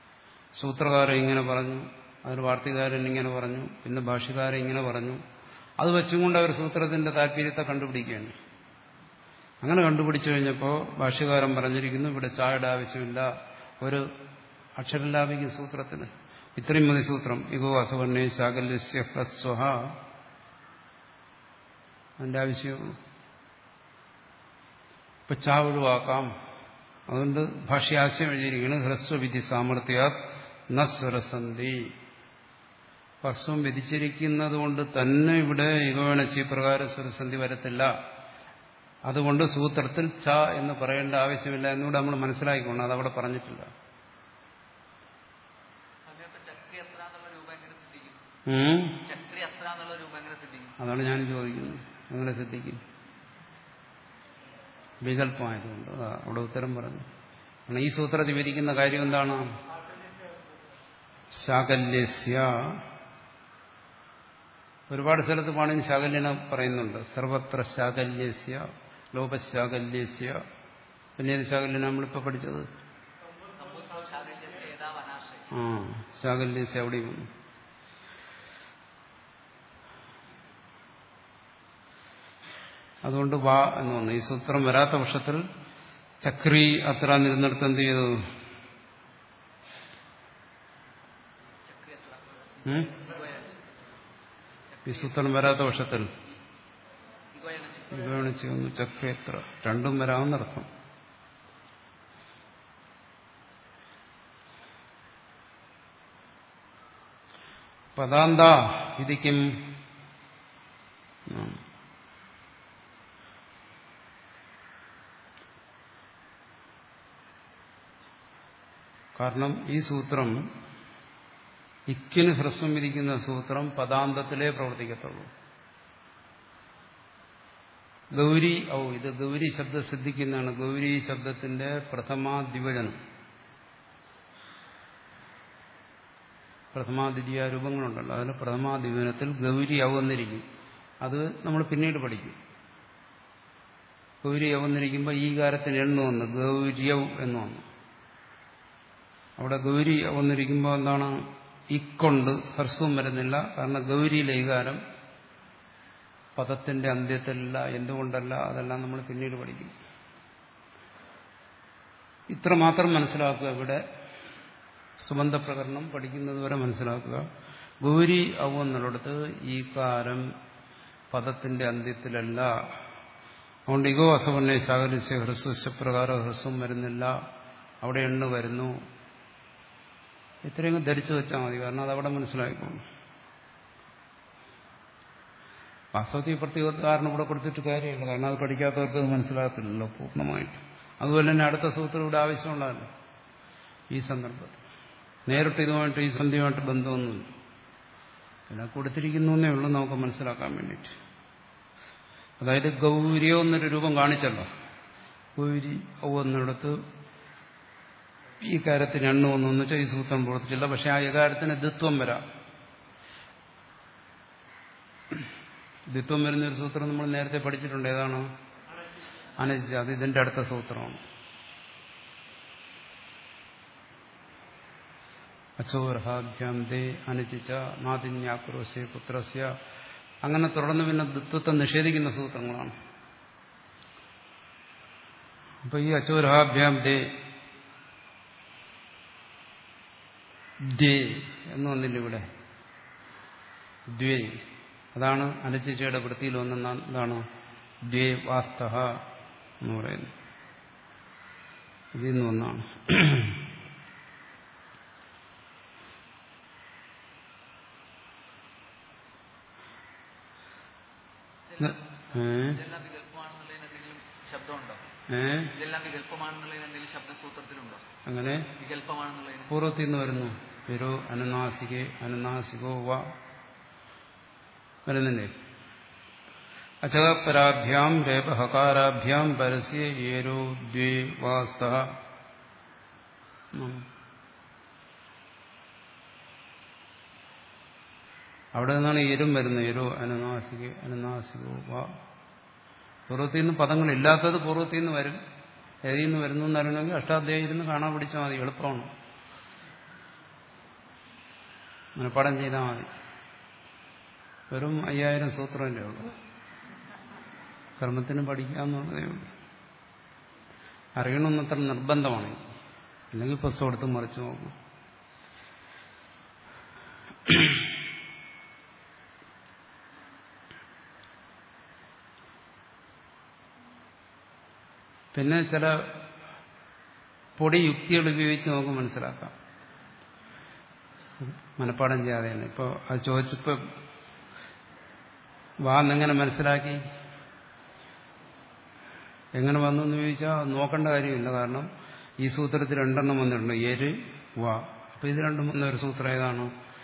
സൂത്രകാരൻ ഇങ്ങനെ പറഞ്ഞു അതിന് വാർത്തകാരൻ ഇങ്ങനെ പറഞ്ഞു പിന്നെ ഭാഷ്യകാരൻ ഇങ്ങനെ പറഞ്ഞു അത് വെച്ചും കൊണ്ട് അവർ സൂത്രത്തിന്റെ താല്പര്യത്തെ കണ്ടുപിടിക്കുകയാണ് അങ്ങനെ കണ്ടുപിടിച്ചു കഴിഞ്ഞപ്പോൾ ഭാഷ്യകാരൻ പറഞ്ഞിരിക്കുന്നു ഇവിടെ ചായയുടെ ആവശ്യമില്ല ഒരു അക്ഷരം ലാഭിക്കും സൂത്രത്തിന് ഇത്രയും മതി സൂത്രം ഇഗോ അസവർണേ ശാകല്യസ്യ ഹ്രസ്വഹ അതിന്റെ ആവശ്യമുള്ളൂ ഇപ്പൊ ചാ ഒഴിവാക്കാം അതുകൊണ്ട് ഭാഷ്യാശയം എഴുതിയിരിക്കുകയാണ് ഹ്രസ്വവിധി സാമർഥ്യ നസ്വരസന്ധി ഹ്രസ്വം വിധിച്ചിരിക്കുന്നത് കൊണ്ട് തന്നെ ഇവിടെ ഇഗോണച്ചി പ്രകാരം സ്വരസന്ധി വരത്തില്ല അതുകൊണ്ട് സൂത്രത്തിൽ ച എന്ന് പറയേണ്ട ആവശ്യമില്ല എന്നുകൂടെ നമ്മൾ മനസ്സിലാക്കിക്കൊണ്ട് അതവിടെ പറഞ്ഞിട്ടില്ല സമയത്ത് ചക്രി എത്ര എന്നുള്ള രൂപം എങ്ങനെ സിദ്ധിക്കും ഉം? ചക്രി എത്ര എന്നുള്ള രൂപം എങ്ങനെ സിദ്ധിക്കും അതാണ് ഞാൻ ചോദിക്കുന്നത് എങ്ങനെ ശ്രദ്ധിക്കും വികല്പമായതുകൊണ്ട് അതാ അവിടെ ഉത്തരം പറഞ്ഞു കാരണം ഈ സൂത്രത്തിൽ വിരിക്കുന്ന കാര്യം എന്താണ് ശാകല്യസ്യ ഒരുപാട് സ്ഥലത്ത് പാണിന് ശാകല്യനെ പറയുന്നുണ്ട് സർവത്ര ശാകല്യസ്യ ലോപശാകല്യസ്യ പിന്നെ ഏത് ശാകല്യന നമ്മളിപ്പോൾ പഠിച്ചത് സമ്പൂർണ്ണ ശാകല്യത്തെ ഏതാ വനാശ്രയം ആ ശാകല്യസ്യ അവിടെയും വന്നു അതുകൊണ്ട് വാ എന്ന് പറഞ്ഞു ഈ സൂത്രം വരാത്ത പക്ഷത്തിൽ ചക്രി അത്ര നിരുന്നിടത്ത് എന്ത് ചെയ്തു ചക്രി എത്ര ഉം? ഈ സൂത്രം വരാത്ത പക്ഷത്തിൽ ഇഗോയാണ് ചക്രി വിഗണിച്ച് വന്നു ചക്രി എത്ര രണ്ടും വരാമെന്നർത്ഥം പദാന്ത വിധിക്കും ആ. കാരണം ഈ സൂത്രം ഇക്കിന് ഹ്രസ്വം വിധിക്കുന്ന സൂത്രം പദാന്തത്തിലേ പ്രവർത്തിക്കത്തുള്ളൂ ഗൗരി ഔ ഇത് ഗൗരി ശബ്ദം സിദ്ധിക്കുന്നതാണ് ഗൗരി ശബ്ദത്തിന്റെ പ്രഥമാദ്വിവചനം പ്രഥമാദ്വിതീയ രൂപങ്ങളുണ്ടല്ലോ അതിൽ പ്രഥമാദ്വിവചനത്തിൽ ഗൗരി ഔ എന്നിരിക്കും അത് നമ്മൾ പിന്നീട് പഠിക്കും ഗൗരി ഔ എന്നിരിക്കുമ്പോൾ ഈ കാരത്തിന് എണ്ണു വന്ന് ഗൗര്യൗ എന്ന് വന്നു അവിടെ ഗൗരി ഔ എന്നിരിക്കുമ്പോൾ എന്താണ് ഇക്കൊണ്ട് ഹ്രസ്വം വരുന്നില്ല കാരണം ഗൗരിയിലെ ഈകാരം പദത്തിന്റെ അന്ത്യത്തിലല്ല എന്തുകൊണ്ടല്ല അതെല്ലാം നമ്മൾ പിന്നീട് പഠിക്കും ഇത്ര മാത്രം മനസ്സിലാക്കുക ഇവിടെ സുബന്ധപ്രകരണം പഠിക്കുന്നത് വരെ മനസ്സിലാക്കുക ഗൗരി ആവുന്നിടത്ത് ഈ കാരം പദത്തിന്റെ അന്ത്യത്തിലല്ല അതുകൊണ്ട് ഇഗോ അസവർണ്ണ ശാകലിസ്യ ഹ്രസ്വസ്യപ്രകാരം ഹ്രസ്വം വരുന്നില്ല അവിടെ എണ്ണ വരുന്നു ഇത്രയും ധരിച്ചു വെച്ചാൽ മതി കാരണം അതവിടെ മനസ്സിലായിക്കോളും വാസ്തവത്തിൽ പ്രത്യേകധാരണ ഇവിടെ കൊടുത്തിട്ട് കാര്യമില്ല കാരണം അത് പഠിക്കാത്തവർക്ക് അത് മനസ്സിലാകത്തില്ലല്ലോ പൂർണ്ണമായിട്ട് അതുപോലെ തന്നെ അടുത്ത സൂത്രം ഇവിടെ ആവശ്യമുണ്ടല്ലോ ഈ സന്ദർഭത്തിൽ നേരിട്ട് ഇതുമായിട്ട് ഈ സന്ധിയുമായിട്ട് ബന്ധമൊന്നുമില്ല പിന്നെ കൊടുത്തിരിക്കുന്നു എന്നേ ഉള്ളൂ നമുക്ക് മനസ്സിലാക്കാൻ വേണ്ടിയിട്ട് അതായത് ഗൗരിയോ എന്നൊരു രൂപം കാണിച്ചല്ലോ ഗൗരി ഔ എന്നിടത്ത് ഈ കാര്യത്തിന് എണ്ണു ഒന്നു വെച്ചാൽ ഈ സൂത്രം പ്രവർത്തിച്ചില്ല പക്ഷെ ആ ഏകാരത്തിന് ദിത്വം വരാം ദിത്വം വരുന്ന ഒരു സൂത്രം നമ്മൾ നേരത്തെ പഠിച്ചിട്ടുണ്ട് ഏതാണ് അനജ അത് ഇതിന്റെ അടുത്ത സൂത്രമാണ് അച്ചോർഹാഭ്യാം ദേ അനുചിച്ച നാദിന്യാക്രോശേ പുത്രസ്യ അങ്ങനെ തുടർന്ന് പിന്നെ ദിത്വത്തെ നിഷേധിക്കുന്ന സൂത്രങ്ങളാണ് അപ്പൊ ഈ അച്ചോർഹാഭ്യാം ദേ ദ്വേ എന്ന് വന്നില്ല ഇവിടെ ദ്വേ അതാണ് അനുചിച്ചയുടെ വൃത്തിയിൽ വന്ന എന്താണ് ദ്വേ വാസ്തഹ എന്ന് പറയുന്നത് ഇതിൽ നിന്ന് ഒന്നാണ് ഏ ഇതെല്ലാം വികല്പമാണെന്നുള്ളതിന് എന്തെങ്കിലും ശബ്ദമുണ്ടോ ഏ ഇതെല്ലാം വികല്പമാണെന്നുള്ളതിന് എന്തെങ്കിലും ശബ്ദം സൂത്രത്തിലുണ്ടോ അങ്ങനെ വികല്പമാണെന്നുള്ളതിന് പൂർവ്വത്തിൽ നിന്ന് വരുന്നു വിരോ അനുനാസികെ അനുനാസികോ വ വരുന്നില്ലേ അചകപരാഭ്യാം രേപഹകാരാഭ്യാം പരസ്യ ഏരോ ദ്വേ വാസ്ത അവിടെ നിന്നാണ് എരും വരുന്നത് എരോ അനുനാസിക അനുനാസികോ വ പൂർവ്വത്തിൽ നിന്ന് പദങ്ങളില്ലാത്തത് പൂർവ്വത്തിൽ നിന്ന് വരും ഏതിൽ നിന്ന് വരുന്നു എന്നറിയണമെങ്കിൽ അഷ്ടാധ്യായം ഇരുന്ന് കാണാൻ പിടിച്ചാൽ മതി എളുപ്പമാണ് മനപ്പാടം ചെയ്താൽ മതി വെറും അയ്യായിരം സൂത്രമല്ലേ ഉള്ളൂ കർമ്മത്തിന് പഠിക്കാമെന്നുള്ളതേ ഉള്ളൂ അറിയണമെന്നത്ര നിർബന്ധമാണ് അല്ലെങ്കിൽ പുസ്തകം എടുത്ത് മറിച്ച് നോക്കും പിന്നെ ചില പൊടി യുക്തികൾ ഉപയോഗിച്ച് നമുക്ക് മനസ്സിലാക്കാം മനപ്പാടം ചെയ്യാതെ തന്നെ ഇപ്പോൾ അത് ചോദിച്ചപ്പോൾ വാ എന്നെങ്ങനെ മനസ്സിലാക്കി എങ്ങനെ വന്നു എന്ന് ചോദിച്ചാൽ നോക്കേണ്ട കാര്യമില്ല കാരണം ഈ സൂത്രത്തിൽ രണ്ടെണ്ണം വന്നിട്ടുണ്ട് എര് വാ അപ്പൊ ഇത് രണ്ടും വന്ന ഒരു സൂത്രം ഏതാണ്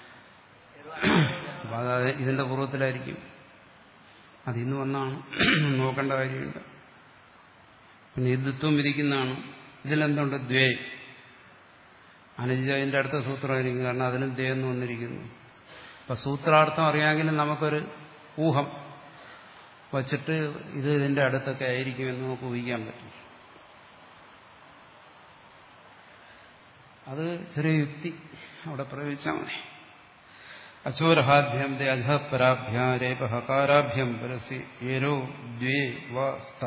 അപ്പൊ അത് ഇതിന്റെ പൂർവ്വത്തിലായിരിക്കും അതിന്ന് വന്നാണ് നോക്കേണ്ട കാര്യമില്ല പിന്നെ യുദ്ധത്വം വിധിക്കുന്നതാണ് ഇതിലെന്തുണ്ട് ദ്വേ അനുജന്റെ അടുത്ത സൂത്രമായിരിക്കും കാരണം അതിലും ദ്വേ എന്ന് വന്നിരിക്കുന്നു അപ്പൊ സൂത്രാർത്ഥം അറിയാമെങ്കിലും നമുക്കൊരു ഊഹം വച്ചിട്ട് ഇത് ഇതിന്റെ അടുത്തൊക്കെ ആയിരിക്കുമെന്ന് നമുക്ക് ഊഹിക്കാൻ പറ്റും അത് ചെറിയ യുക്തി അവിടെ പ്രയോഗിച്ചാൽ മതി അചോരഹാഭ്യം ദേ അധപരാഭ്യ രേപഹകാരാഭ്യം പരസി ഏരോ ദ്വേ വസ്ത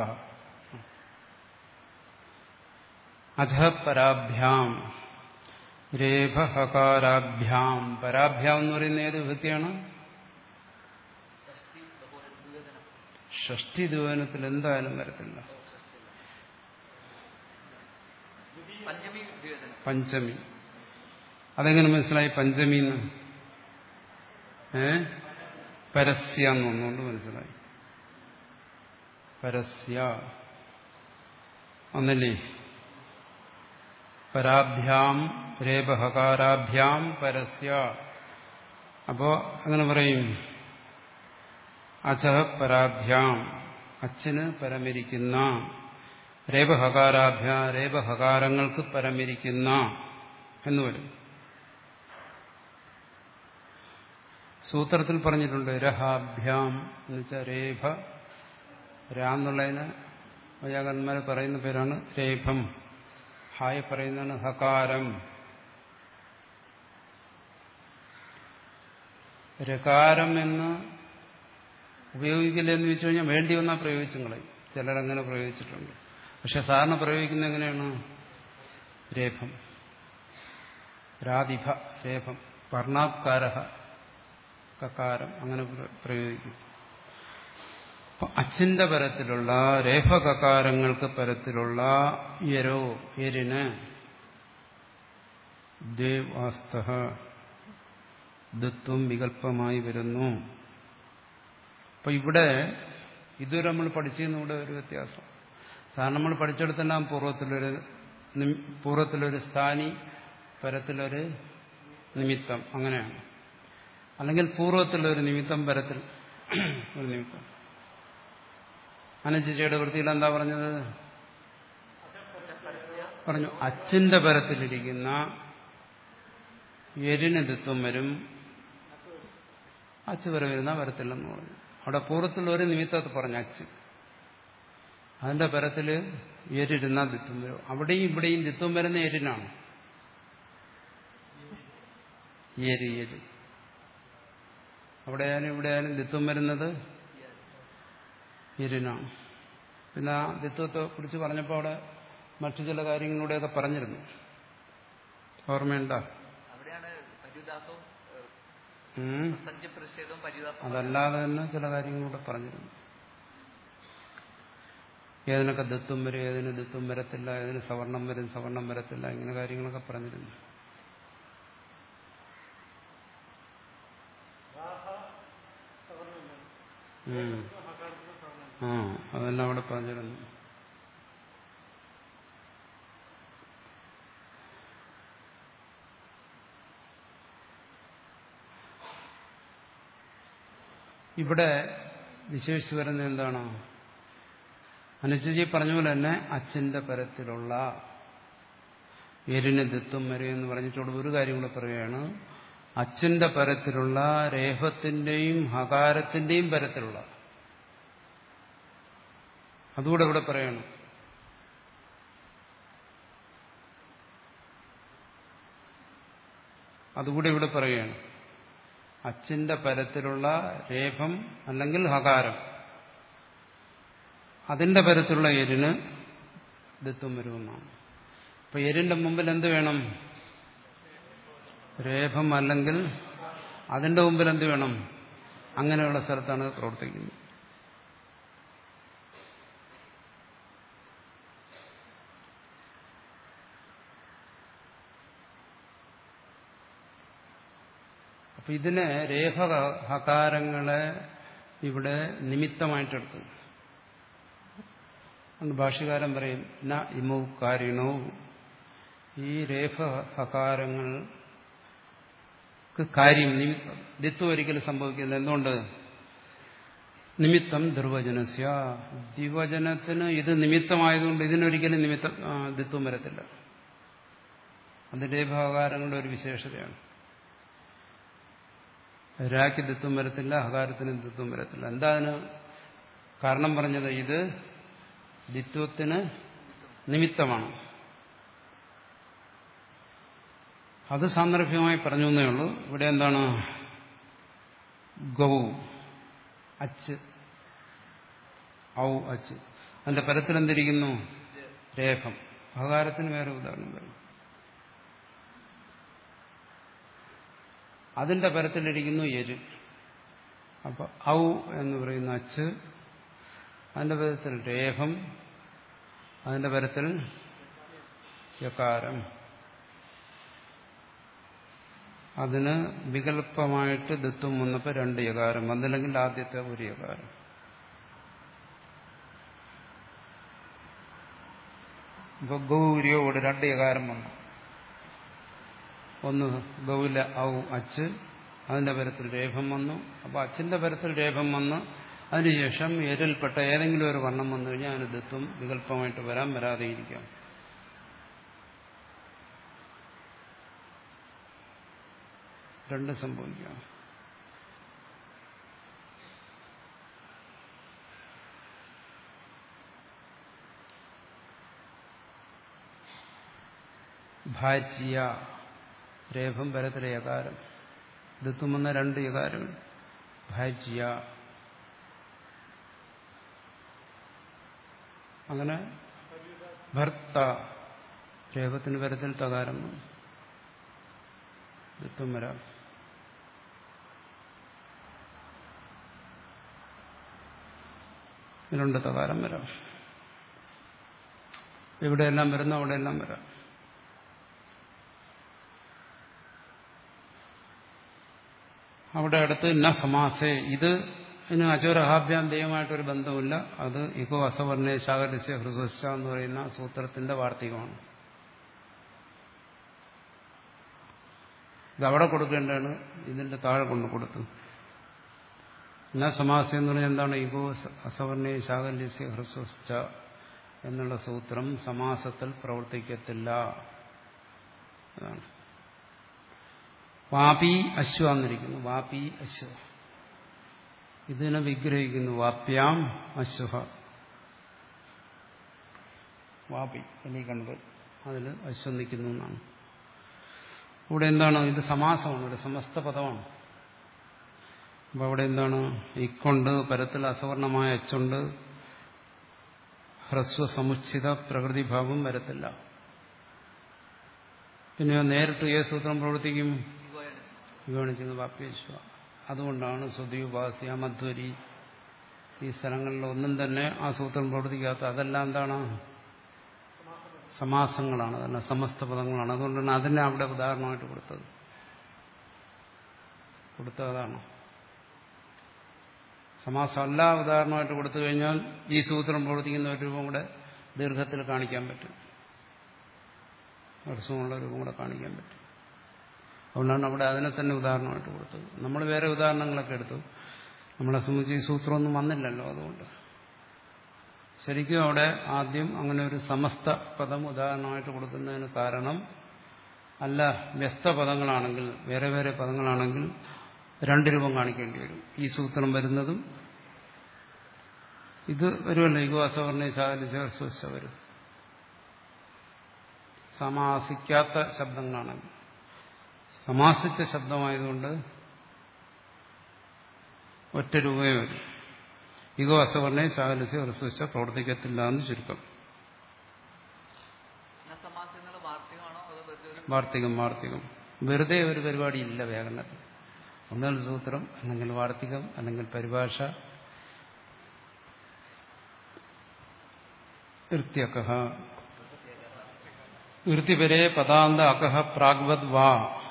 അധപരാഭ്യാം രേഭഹകാരാഭ്യാം പരാഭ്യാം എന്ന് പറയുന്ന ഏത് വിഭക്തിയാണ് ഷഷ്ടി ദ്വനത്തിൽ എന്തായാലും വരത്തില്ല പഞ്ചമി ദ്വിവേദനം പഞ്ചമി അതെങ്ങനെ മനസ്സിലായി പഞ്ചമി എന്ന് ഏ പരസ്യ എന്നൊന്നുകൊണ്ട് മനസ്സിലായി പരസ്യ ഒന്നല്ലേ പരാഭ്യാം രേപഹകാരാഭ്യാം പരസ്യ അപ്പോ അങ്ങനെ പറയും അചഹ പരാഭ്യാം അച്ഛന് പരമിരിക്കുന്ന രേപഹകാരാഭ്യ രേപഹകാരങ്ങൾക്ക് പരമിരിക്കുന്ന എന്ന് വരും സൂത്രത്തിൽ പറഞ്ഞിട്ടുണ്ട് രഹാഭ്യാം എന്ന് വെച്ചാൽ രേഭ രാ എന്നുള്ളതിന് വൈയാകന്മാർ പറയുന്ന പേരാണ് രേഭം ഹായ് പറയുന്നതാണ് ഹകാരം രകാരം എന്ന് ഉപയോഗിക്കില്ല എന്ന് വെച്ച് കഴിഞ്ഞാൽ വേണ്ടി വന്നാൽ പ്രയോഗിച്ചും കളയും ചിലരങ്ങനെ പ്രയോഗിച്ചിട്ടുണ്ട് പക്ഷെ സാറിന് പ്രയോഗിക്കുന്നത് എങ്ങനെയാണ് രേഭം രാധിഭ രേഭം പർണാക്കാര കക്കാരം അങ്ങനെ പ്രയോഗിക്കും അപ്പൊ അച്ഛന്റെ പരത്തിലുള്ള രേഫകകാരങ്ങൾക്ക് പരത്തിലുള്ള യരോ എരിന് ദേവാസ്ത ദത്വം വികല്പമായി വരുന്നു അപ്പൊ ഇവിടെ ഇതുവരെ നമ്മൾ പഠിച്ചതിന് ഇവിടെ ഒരു വ്യത്യാസം സാധാരണ നമ്മൾ പഠിച്ചെടുത്തെല്ലാം പൂർവ്വത്തിലൊരു നിമി- പൂർവ്വത്തിലൊരു സ്ഥാനി പരത്തിലൊരു നിമിത്തം അങ്ങനെയാണ് അല്ലെങ്കിൽ പൂർവ്വത്തിലൊരു നിമിത്തം പരത്തിൽ ഒരു നിമിത്തം അനുചിച്ചയുടെ വൃത്തിയിൽ എന്താ പറഞ്ഞത് പറഞ്ഞു അച്ഛന്റെ പരത്തിലിരിക്കുന്ന എരിന് ദിത്വം വരും അച്ച് വരെ വരുന്ന വരത്തില്ലെന്ന് പറഞ്ഞു അവിടെ പൂർവ്വത്തിലുള്ള ഒരു നിമിത്തത്തെ പറഞ്ഞു അച്ച് അതിന്റെ പരത്തില് എരിരുന്ന ദിത്വം വരും അവിടെയും ഇവിടെയും ദിത്വം വരുന്ന എരിനാണ് എരി എരി അവിടെയായാലും ഇവിടെയായാലും ദിത്വം വരുന്നത് എരിനാണ് പിന്നെ ആ ദിത്വത്തെ കുറിച്ച് പറഞ്ഞപ്പോൾ അവിടെ മറ്റു ചില കാര്യങ്ങളിലൂടെയൊക്കെ പറഞ്ഞിരുന്നു ഓർമ്മയുണ്ടോ അവിടെയാണ് പര്യുദാസവും ഉം. സഞ്ജപ്രശ്ചേദവും പര്യുദാസവും അതല്ലാതെ തന്നെ ചില കാര്യങ്ങളൂടെ പറഞ്ഞിരുന്നു ഏതിനൊക്കെ ദത്വം വരും ഏതിന് ദത്വം വരത്തില്ല ഏതിന് സവർണം വരും സവർണം വരത്തില്ല ഇങ്ങനെ കാര്യങ്ങളൊക്കെ പറഞ്ഞിരുന്നു ഉം. ആ അതെല്ലാം അവിടെ പറഞ്ഞിരുന്നു ഇവിടെ വിശേഷിച്ച് വരുന്നത് എന്താണ് അനുജി പറഞ്ഞ പോലെ തന്നെ അച്ഛന്റെ പരത്തിലുള്ള എരിന് ദത്വം വരെ എന്ന് പറഞ്ഞിട്ടുള്ള ഒരു കാര്യം കൂടെ പറയുകയാണ് അച്ഛന്റെ പരത്തിലുള്ള രേഹത്തിന്റെയും ഹകാരത്തിന്റെയും പരത്തിലുള്ള അതുകൂടെ ഇവിടെ പറയണം അതുകൂടെ ഇവിടെ പറയുകയാണ് അച്ചിന്റെ പരത്തിലുള്ള രേഫം അല്ലെങ്കിൽ ഹകാരം അതിന്റെ പരത്തിലുള്ള എരിന് ദിത്വം വരുമെന്നാണ് അപ്പൊ എരിന്റെ മുമ്പിൽ എന്ത് വേണം രേഫം അല്ലെങ്കിൽ അതിന്റെ മുമ്പിൽ എന്ത് വേണം അങ്ങനെയുള്ള സ്ഥലത്താണ് ഇത് പ്രവർത്തിക്കുന്നത് അപ്പൊ ഇതിനെ രേഖ ഹകാരങ്ങളെ ഇവിടെ നിമിത്തമായിട്ടെടുത്തു അന്ന് ഭാഷ്യകാരൻ പറയും ന ഇമു കാരിണോ ഈ രേഖ ഹകാരങ്ങൾക്ക് കാര്യം നിമിത്തം ദിത്വം ഒരിക്കലും സംഭവിക്കുന്നത് എന്തുകൊണ്ട് നിമിത്തം ദുർവചനസ്യ ദ്വിവചനത്തിന് ഇത് നിമിത്തമായതുകൊണ്ട് ഇതിനൊരിക്കലും നിമിത്തം ആ, ദിത്വം വരത്തില്ല അത് രേഖാകാരങ്ങളുടെ ഒരു വിശേഷതയാണ് രാക്ക് ദിത്വം വരത്തില്ല ഹകാരത്തിന് ദിത്വം വരത്തില്ല എന്താ അതിന് കാരണം പറഞ്ഞത് ഇത് ദിത്വത്തിന് നിമിത്തമാണ് അത് സാന്ദർഭികമായി പറഞ്ഞു എന്നേ ഉള്ളൂ ഇവിടെ എന്താണ് ഗൗ അച്ച് ഔ അച്ച് അതിന്റെ പരത്തിൽ എന്തിരിക്കുന്നു രേഖം അകാരത്തിന് വേറെ ഉദാഹരണം വരും അതിന്റെ പരത്തിലിരിക്കുന്നു എര് അപ്പൊ ഔ എന്ന് പറയുന്ന അച്ച് അതിന്റെ പരത്തിൽ രേഖം അതിന്റെ പരത്തിൽ യകാരം അതിന് വികല്പമായിട്ട് ദത്വം വന്നപ്പോൾ രണ്ട് യകാരം വന്നില്ലെങ്കിൽ ആദ്യത്തെ ഒരു യകാരം ഇപ്പൊ ഗൗരിയോട് രണ്ട് യകാരം വന്നു ഒന്ന് ഗൗല ഔ അച്ച് അതിന്റെ പരത്തിൽ രേഖം വന്നു അപ്പൊ അച്ചിന്റെ പരത്തിൽ രേഖം വന്ന് അതിനുശേഷം എരിൽപ്പെട്ട ഏതെങ്കിലും ഒരു വർണ്ണം വന്നു കഴിഞ്ഞാൽ അതിന് ദത്വം വികല്പമായിട്ട് വരാൻ വരാതെ ഇരിക്കാം രണ്ട് സംഭവിക്കാം ഭാജ്യ രേഖം പരത്തിലെ യകാരം ദത്വം വന്ന രണ്ട് യകാരം ഭാജ്യ അങ്ങനെ ഭർത്ത രേഖത്തിന് പരത്തിൽ തകാരം ദത്വം വരാം ഇതിലുണ്ട് തകാരം വരാം എവിടെയെല്ലാം വരുന്നു അവിടെയെല്ലാം വരാം അവിടെ അടുത്ത് ന സമാസേ ഇത് ഇതിന് അചോരഹാഭ്യാന്തേയമായിട്ടൊരു ബന്ധമില്ല അത് ഇകോ അസവർണേ ശാകരസ്യ ഹൃസ്വശ എന്ന് പറയുന്ന സൂത്രത്തിന്റെ വാർത്തികമാണ് ഇത് അവിടെ കൊടുക്കേണ്ടതാണ് ഇതിന്റെ താഴെ കൊണ്ട് കൊടുത്തു ന സമാസം എന്ന് പറഞ്ഞാൽ എന്താണ് ഇഗോ അസവർണേ ശാകല്യസ്യ ഹ്രസ്വസ്ഥ എന്നുള്ള സൂത്രം സമാസത്തിൽ പ്രവർത്തിക്കത്തില്ല അതാണ് വാപി അശ്വ എന്നിരിക്കുന്നു വാപി അശ്വ ഇതിനെ വിഗ്രഹിക്കുന്നു വാപ്യാം അശ്വ വാപി എന്നീ കണ്ടത് അതിൽ അശ്വം നിൽക്കുന്നു എന്നാണ് ഇവിടെ എന്താണ് ഇത് സമാസമാണ് ഒരു സമസ്ത പദമാണ് അപ്പൊ അവിടെ എന്താണ് ഇക്കൊണ്ട് പരത്തിൽ അസവർണമായ അച്ചുണ്ട് ഹ്രസ്വ സമുച്ചിത പ്രകൃതിഭാവം വരത്തില്ല പിന്നെ നേരിട്ട് ഏത് സൂത്രം പ്രവർത്തിക്കും വിഗണിക്കുന്നത് വാപ്യേശ്വ അതുകൊണ്ടാണ് സുദീപാസ്യ മധ്വരി ഈ സ്ഥലങ്ങളിൽ ഒന്നും തന്നെ ആ സൂത്രം പ്രവർത്തിക്കാത്ത അതെല്ലാം എന്താണ് സമാസങ്ങളാണ് അതല്ല സമസ്ത പദങ്ങളാണ് അതുകൊണ്ടാണ് അതിനെ അവിടെ ഉദാഹരണമായിട്ട് കൊടുത്തത് കൊടുത്തതാണ് സമാസമല്ല ഉദാഹരണമായിട്ട് കൊടുത്തു കഴിഞ്ഞാൽ ഈ സൂത്രം പ്രവർത്തിക്കുന്ന ഒരു രൂപം കൂടെ ദീർഘത്തിൽ കാണിക്കാൻ പറ്റും ഹ്രസ്വമുള്ള രൂപം കൂടെ കാണിക്കാൻ പറ്റും അതുകൊണ്ടാണ് അവിടെ അതിനെ തന്നെ ഉദാഹരണമായിട്ട് കൊടുത്തത് നമ്മൾ വേറെ ഉദാഹരണങ്ങളൊക്കെ എടുത്തു നമ്മളെ സംബന്ധിച്ച് ഈ സൂത്രമൊന്നും വന്നില്ലല്ലോ അതുകൊണ്ട് ശരിക്കും അവിടെ ആദ്യം അങ്ങനെ ഒരു സമസ്ത പദം ഉദാഹരണമായിട്ട് കൊടുക്കുന്നതിന് കാരണം അല്ല വ്യസ്ത പദങ്ങളാണെങ്കിൽ വേറെ വേറെ പദങ്ങളാണെങ്കിൽ രണ്ട് രൂപം കാണിക്കേണ്ടി വരും ഈ സൂത്രം വരുന്നതും ഇത് വരുമല്ലോ ഇഗോ അസവർണ ശാലിശ വരും സമാസിക്കാത്ത ശബ്ദങ്ങളാണെങ്കിൽ സമാസിച്ച ശബ്ദമായതുകൊണ്ട് ഒറ്റ രൂപമേ വരും ഇഗോ അസവർണെ ശാകലസ്യ ഹ്രസ്വച്ച പ്രവർത്തിക്കത്തില്ല എന്ന് ചുരുക്കം സമാസം എന്നുള്ള വാർത്തകമാണോ അതോ വെറുതെ ഒരു വാർത്തികം വാർത്തികം വെറുതെ ഒരു പരിപാടി ഇല്ല വ്യാകരണത്തിൽ ഒന്നുകിൽ സൂത്രം അല്ലെങ്കിൽ വാർത്തികം അല്ലെങ്കിൽ പരിഭാഷ ഇർത്യകഹ ഇർത്തിപരെ പദാന്ത അകഹ പ്രാഗ്വത് വാ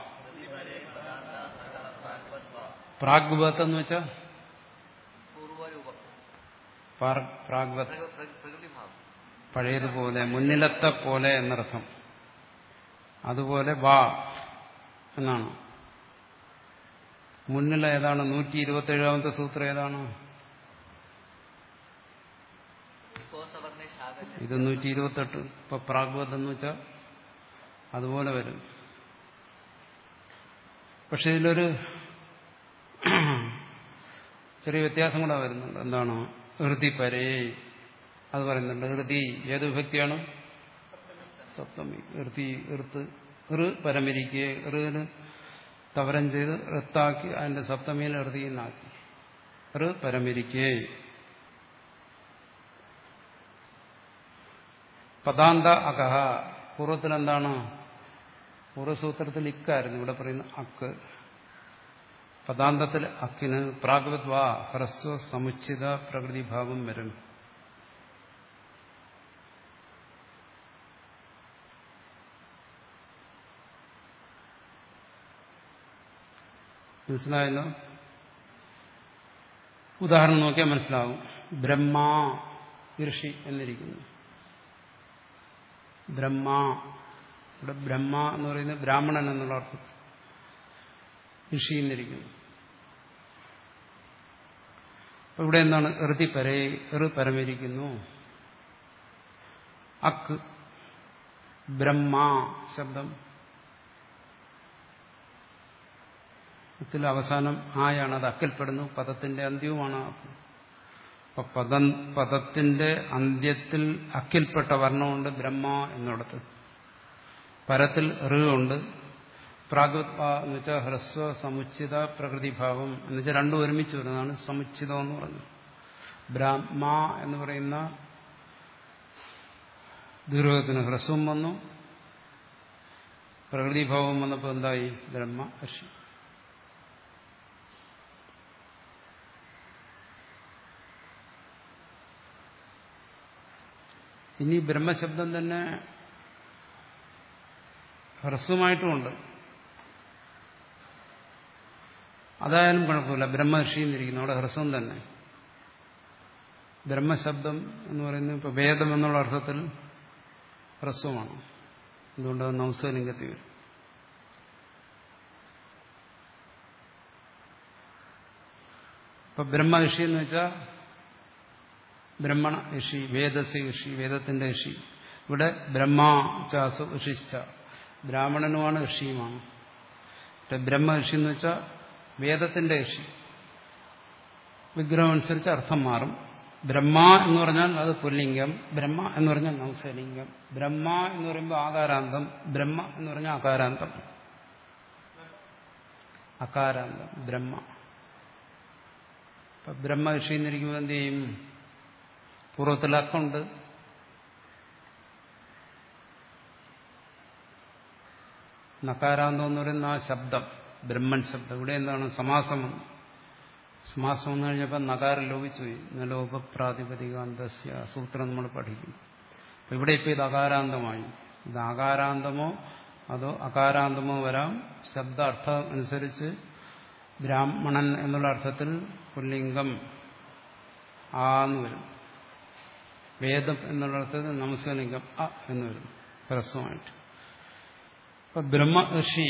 പ്രാഗ്വത് എന്ന് വെച്ചാൽ പൂർവ്വരൂപം പ്രാഗ്വത് പ്രക- പ്രക- പ്രകൃതി ഭാവം പഴയതുപോലെ മുന്നിലത്തെ പോലെ എന്നർത്ഥം അതുപോലെ വാ എന്നാണ് മുന്നിൽ ഏതാണ് നൂറ്റി ഇരുപത്തി ഏഴാമത്തെ സൂത്രം ഏതാണ് ഇപ്പോ സവർണ ശാകല്യം ഇത് നൂറ്റി ഇരുപത്തെട്ട് ഇപ്പൊ പ്രാഗ്വത് എന്ന് വെച്ചാൽ അതുപോലെ വരും പക്ഷെ ഇതിലൊരു ചെറിയ വ്യത്യാസം കൂടെ വരുന്നുണ്ട് എന്താണ് ഹൃതി പരേ അത് പറയുന്നുണ്ട് ഹൃതി ഏത് വിഭക്തിയാണ് സപ്തമി ഹൃതി ഹൃത്ത് ഹൃ പരമിരിക്കെ ഹൃന് തവരം ചെയ്ത് ഹൃത്താക്കി അതിന്റെ സപ്തമിയിൽ ഹൃതിന്നാക്കി ഹൃ പരമിരിക്കേ പദാന്ത അകഹ പൂർവ്വത്തിൽ എന്താണ് പൂർവ്വസൂത്രത്തിൽ ഇക്കായിരുന്നു ഇവിടെ പറയുന്ന അക്ക് പദാന്തത്തിൽ അക്കിന് പ്രാഗ്വത് വാ ഹ്രസ്വ സമുച്ചിത പ്രകൃതിഭാവം വരും മനസ്സിലായല്ലോ ഉദാഹരണം നോക്കിയാൽ മനസ്സിലാവും ബ്രഹ്മ ഋഷി എന്നിരിക്കുന്നു ബ്രഹ്മ ഇവിടെ ബ്രഹ്മ എന്ന് പറയുന്നത് ബ്രാഹ്മണൻ എന്നുള്ള അർത്ഥത്തിൽ ഋഷി എന്നിരിക്കുന്നു അപ്പൊ ഇവിടെ എന്താണ് ഋതി പരേ ഋ പരമിരിക്കുന്നു അക്ക് ബ്രഹ്മ ശബ്ദം ത്തിൽ അവസാനം ആയാണ് അത് അക്കിൽപ്പെടുന്നു പദത്തിന്റെ അന്ത്യവുമാണ് ആ അക്ക്. അപ്പൊ പദം പദത്തിന്റെ അന്ത്യത്തിൽ അക്കിൽപ്പെട്ട വർണ്ണമുണ്ട് ബ്രഹ്മ എന്നിടത്ത് പരത്തിൽ ഋ ഉണ്ട് പ്രാഗത് എന്ന് വെച്ചാൽ ഹ്രസ്വ സമുച്ചിത പ്രകൃതിഭാവം എന്ന് വെച്ചാൽ രണ്ടും ഒരുമിച്ച് വരുന്നതാണ് സമുച്ചിതം എന്ന് പറഞ്ഞത് ബ്രഹ്മ എന്ന് പറയുന്ന ദീർഘത്തിന് ഹ്രസ്വം വന്നു പ്രകൃതിഭാവം വന്നപ്പോൾ എന്തായി ബ്രഹ്മ ഋഷി ഇനി ബ്രഹ്മശബ്ദം തന്നെ ഹ്രസ്വമായിട്ടുമുണ്ട് അതായാലും കുഴപ്പമില്ല ബ്രഹ്മർഷി എന്നിരിക്കുന്നു അവിടെ ഹ്രസ്വം തന്നെ ബ്രഹ്മശബ്ദം എന്ന് പറയുന്നത് ഇപ്പൊ വേദം എന്നുള്ള അർത്ഥത്തിൽ ഹ്രസ്വമാണ് എന്തുകൊണ്ട് അത് നൗസലിംഗത്തിൽ വരും ഇപ്പൊ ബ്രഹ്മ ഋഷി എന്ന് വെച്ചാൽ ബ്രഹ്മണ ഋഷി വേദസ് ഋഷി വേദത്തിന്റെ ഋഷി ഇവിടെ ബ്രഹ്മ ചാസു ഋഷിച്ച ബ്രാഹ്മണനുമാണ് ഋഷിയുമാണ് ഇവിടെ ബ്രഹ്മ ഋഷി എന്ന് വെച്ചാൽ വേദത്തിന്റെ ഋഷി വിഗ്രഹം അനുസരിച്ച് അർത്ഥം മാറും ബ്രഹ്മ എന്ന് പറഞ്ഞാൽ അത് പുല്ലിംഗം ബ്രഹ്മ എന്ന് പറഞ്ഞാൽ നൗസലിംഗം ബ്രഹ്മ എന്ന് പറയുമ്പോൾ ആകാരാന്തം ബ്രഹ്മ എന്ന് പറഞ്ഞാൽ അകാരാന്തം അകാരാന്തം ബ്രഹ്മ ഇപ്പൊ ബ്രഹ്മ ഋഷി എന്നിരിക്കുമ്പോൾ എന്ത് ചെയ്യും പൂർവ്വത്തിൽ അക്കുണ്ട് നക്കാരാന്തം എന്ന് പറയുന്ന ആ ശബ്ദം ബ്രഹ്മൻ ശബ്ദം ഇവിടെ എന്താണ് സമാസം സമാസം എന്ന് കഴിഞ്ഞപ്പോൾ നകാരം ലോപിച്ചു പോയി നലോപപ്രാതിപതികാന്തസ്യ സൂത്രം നമ്മൾ പഠിക്കും അപ്പൊ ഇവിടെ ഇപ്പൊ ഇത് അകാരാന്തമായി ഇത് ആകാരാന്തമോ അതോ അകാരാന്തമോ വരാം ശബ്ദ അർത്ഥം അനുസരിച്ച് ബ്രാഹ്മണൻ എന്നുള്ള അർത്ഥത്തിൽ പുല്ലിംഗം ആന്ന് വരും വേദം എന്നുള്ള അർത്ഥത്തിൽ നമസ്കലിംഗം അ എന്ന് വരും ഹ്രസ്വമായിട്ട് അപ്പൊ ബ്രഹ്മ ഋഷി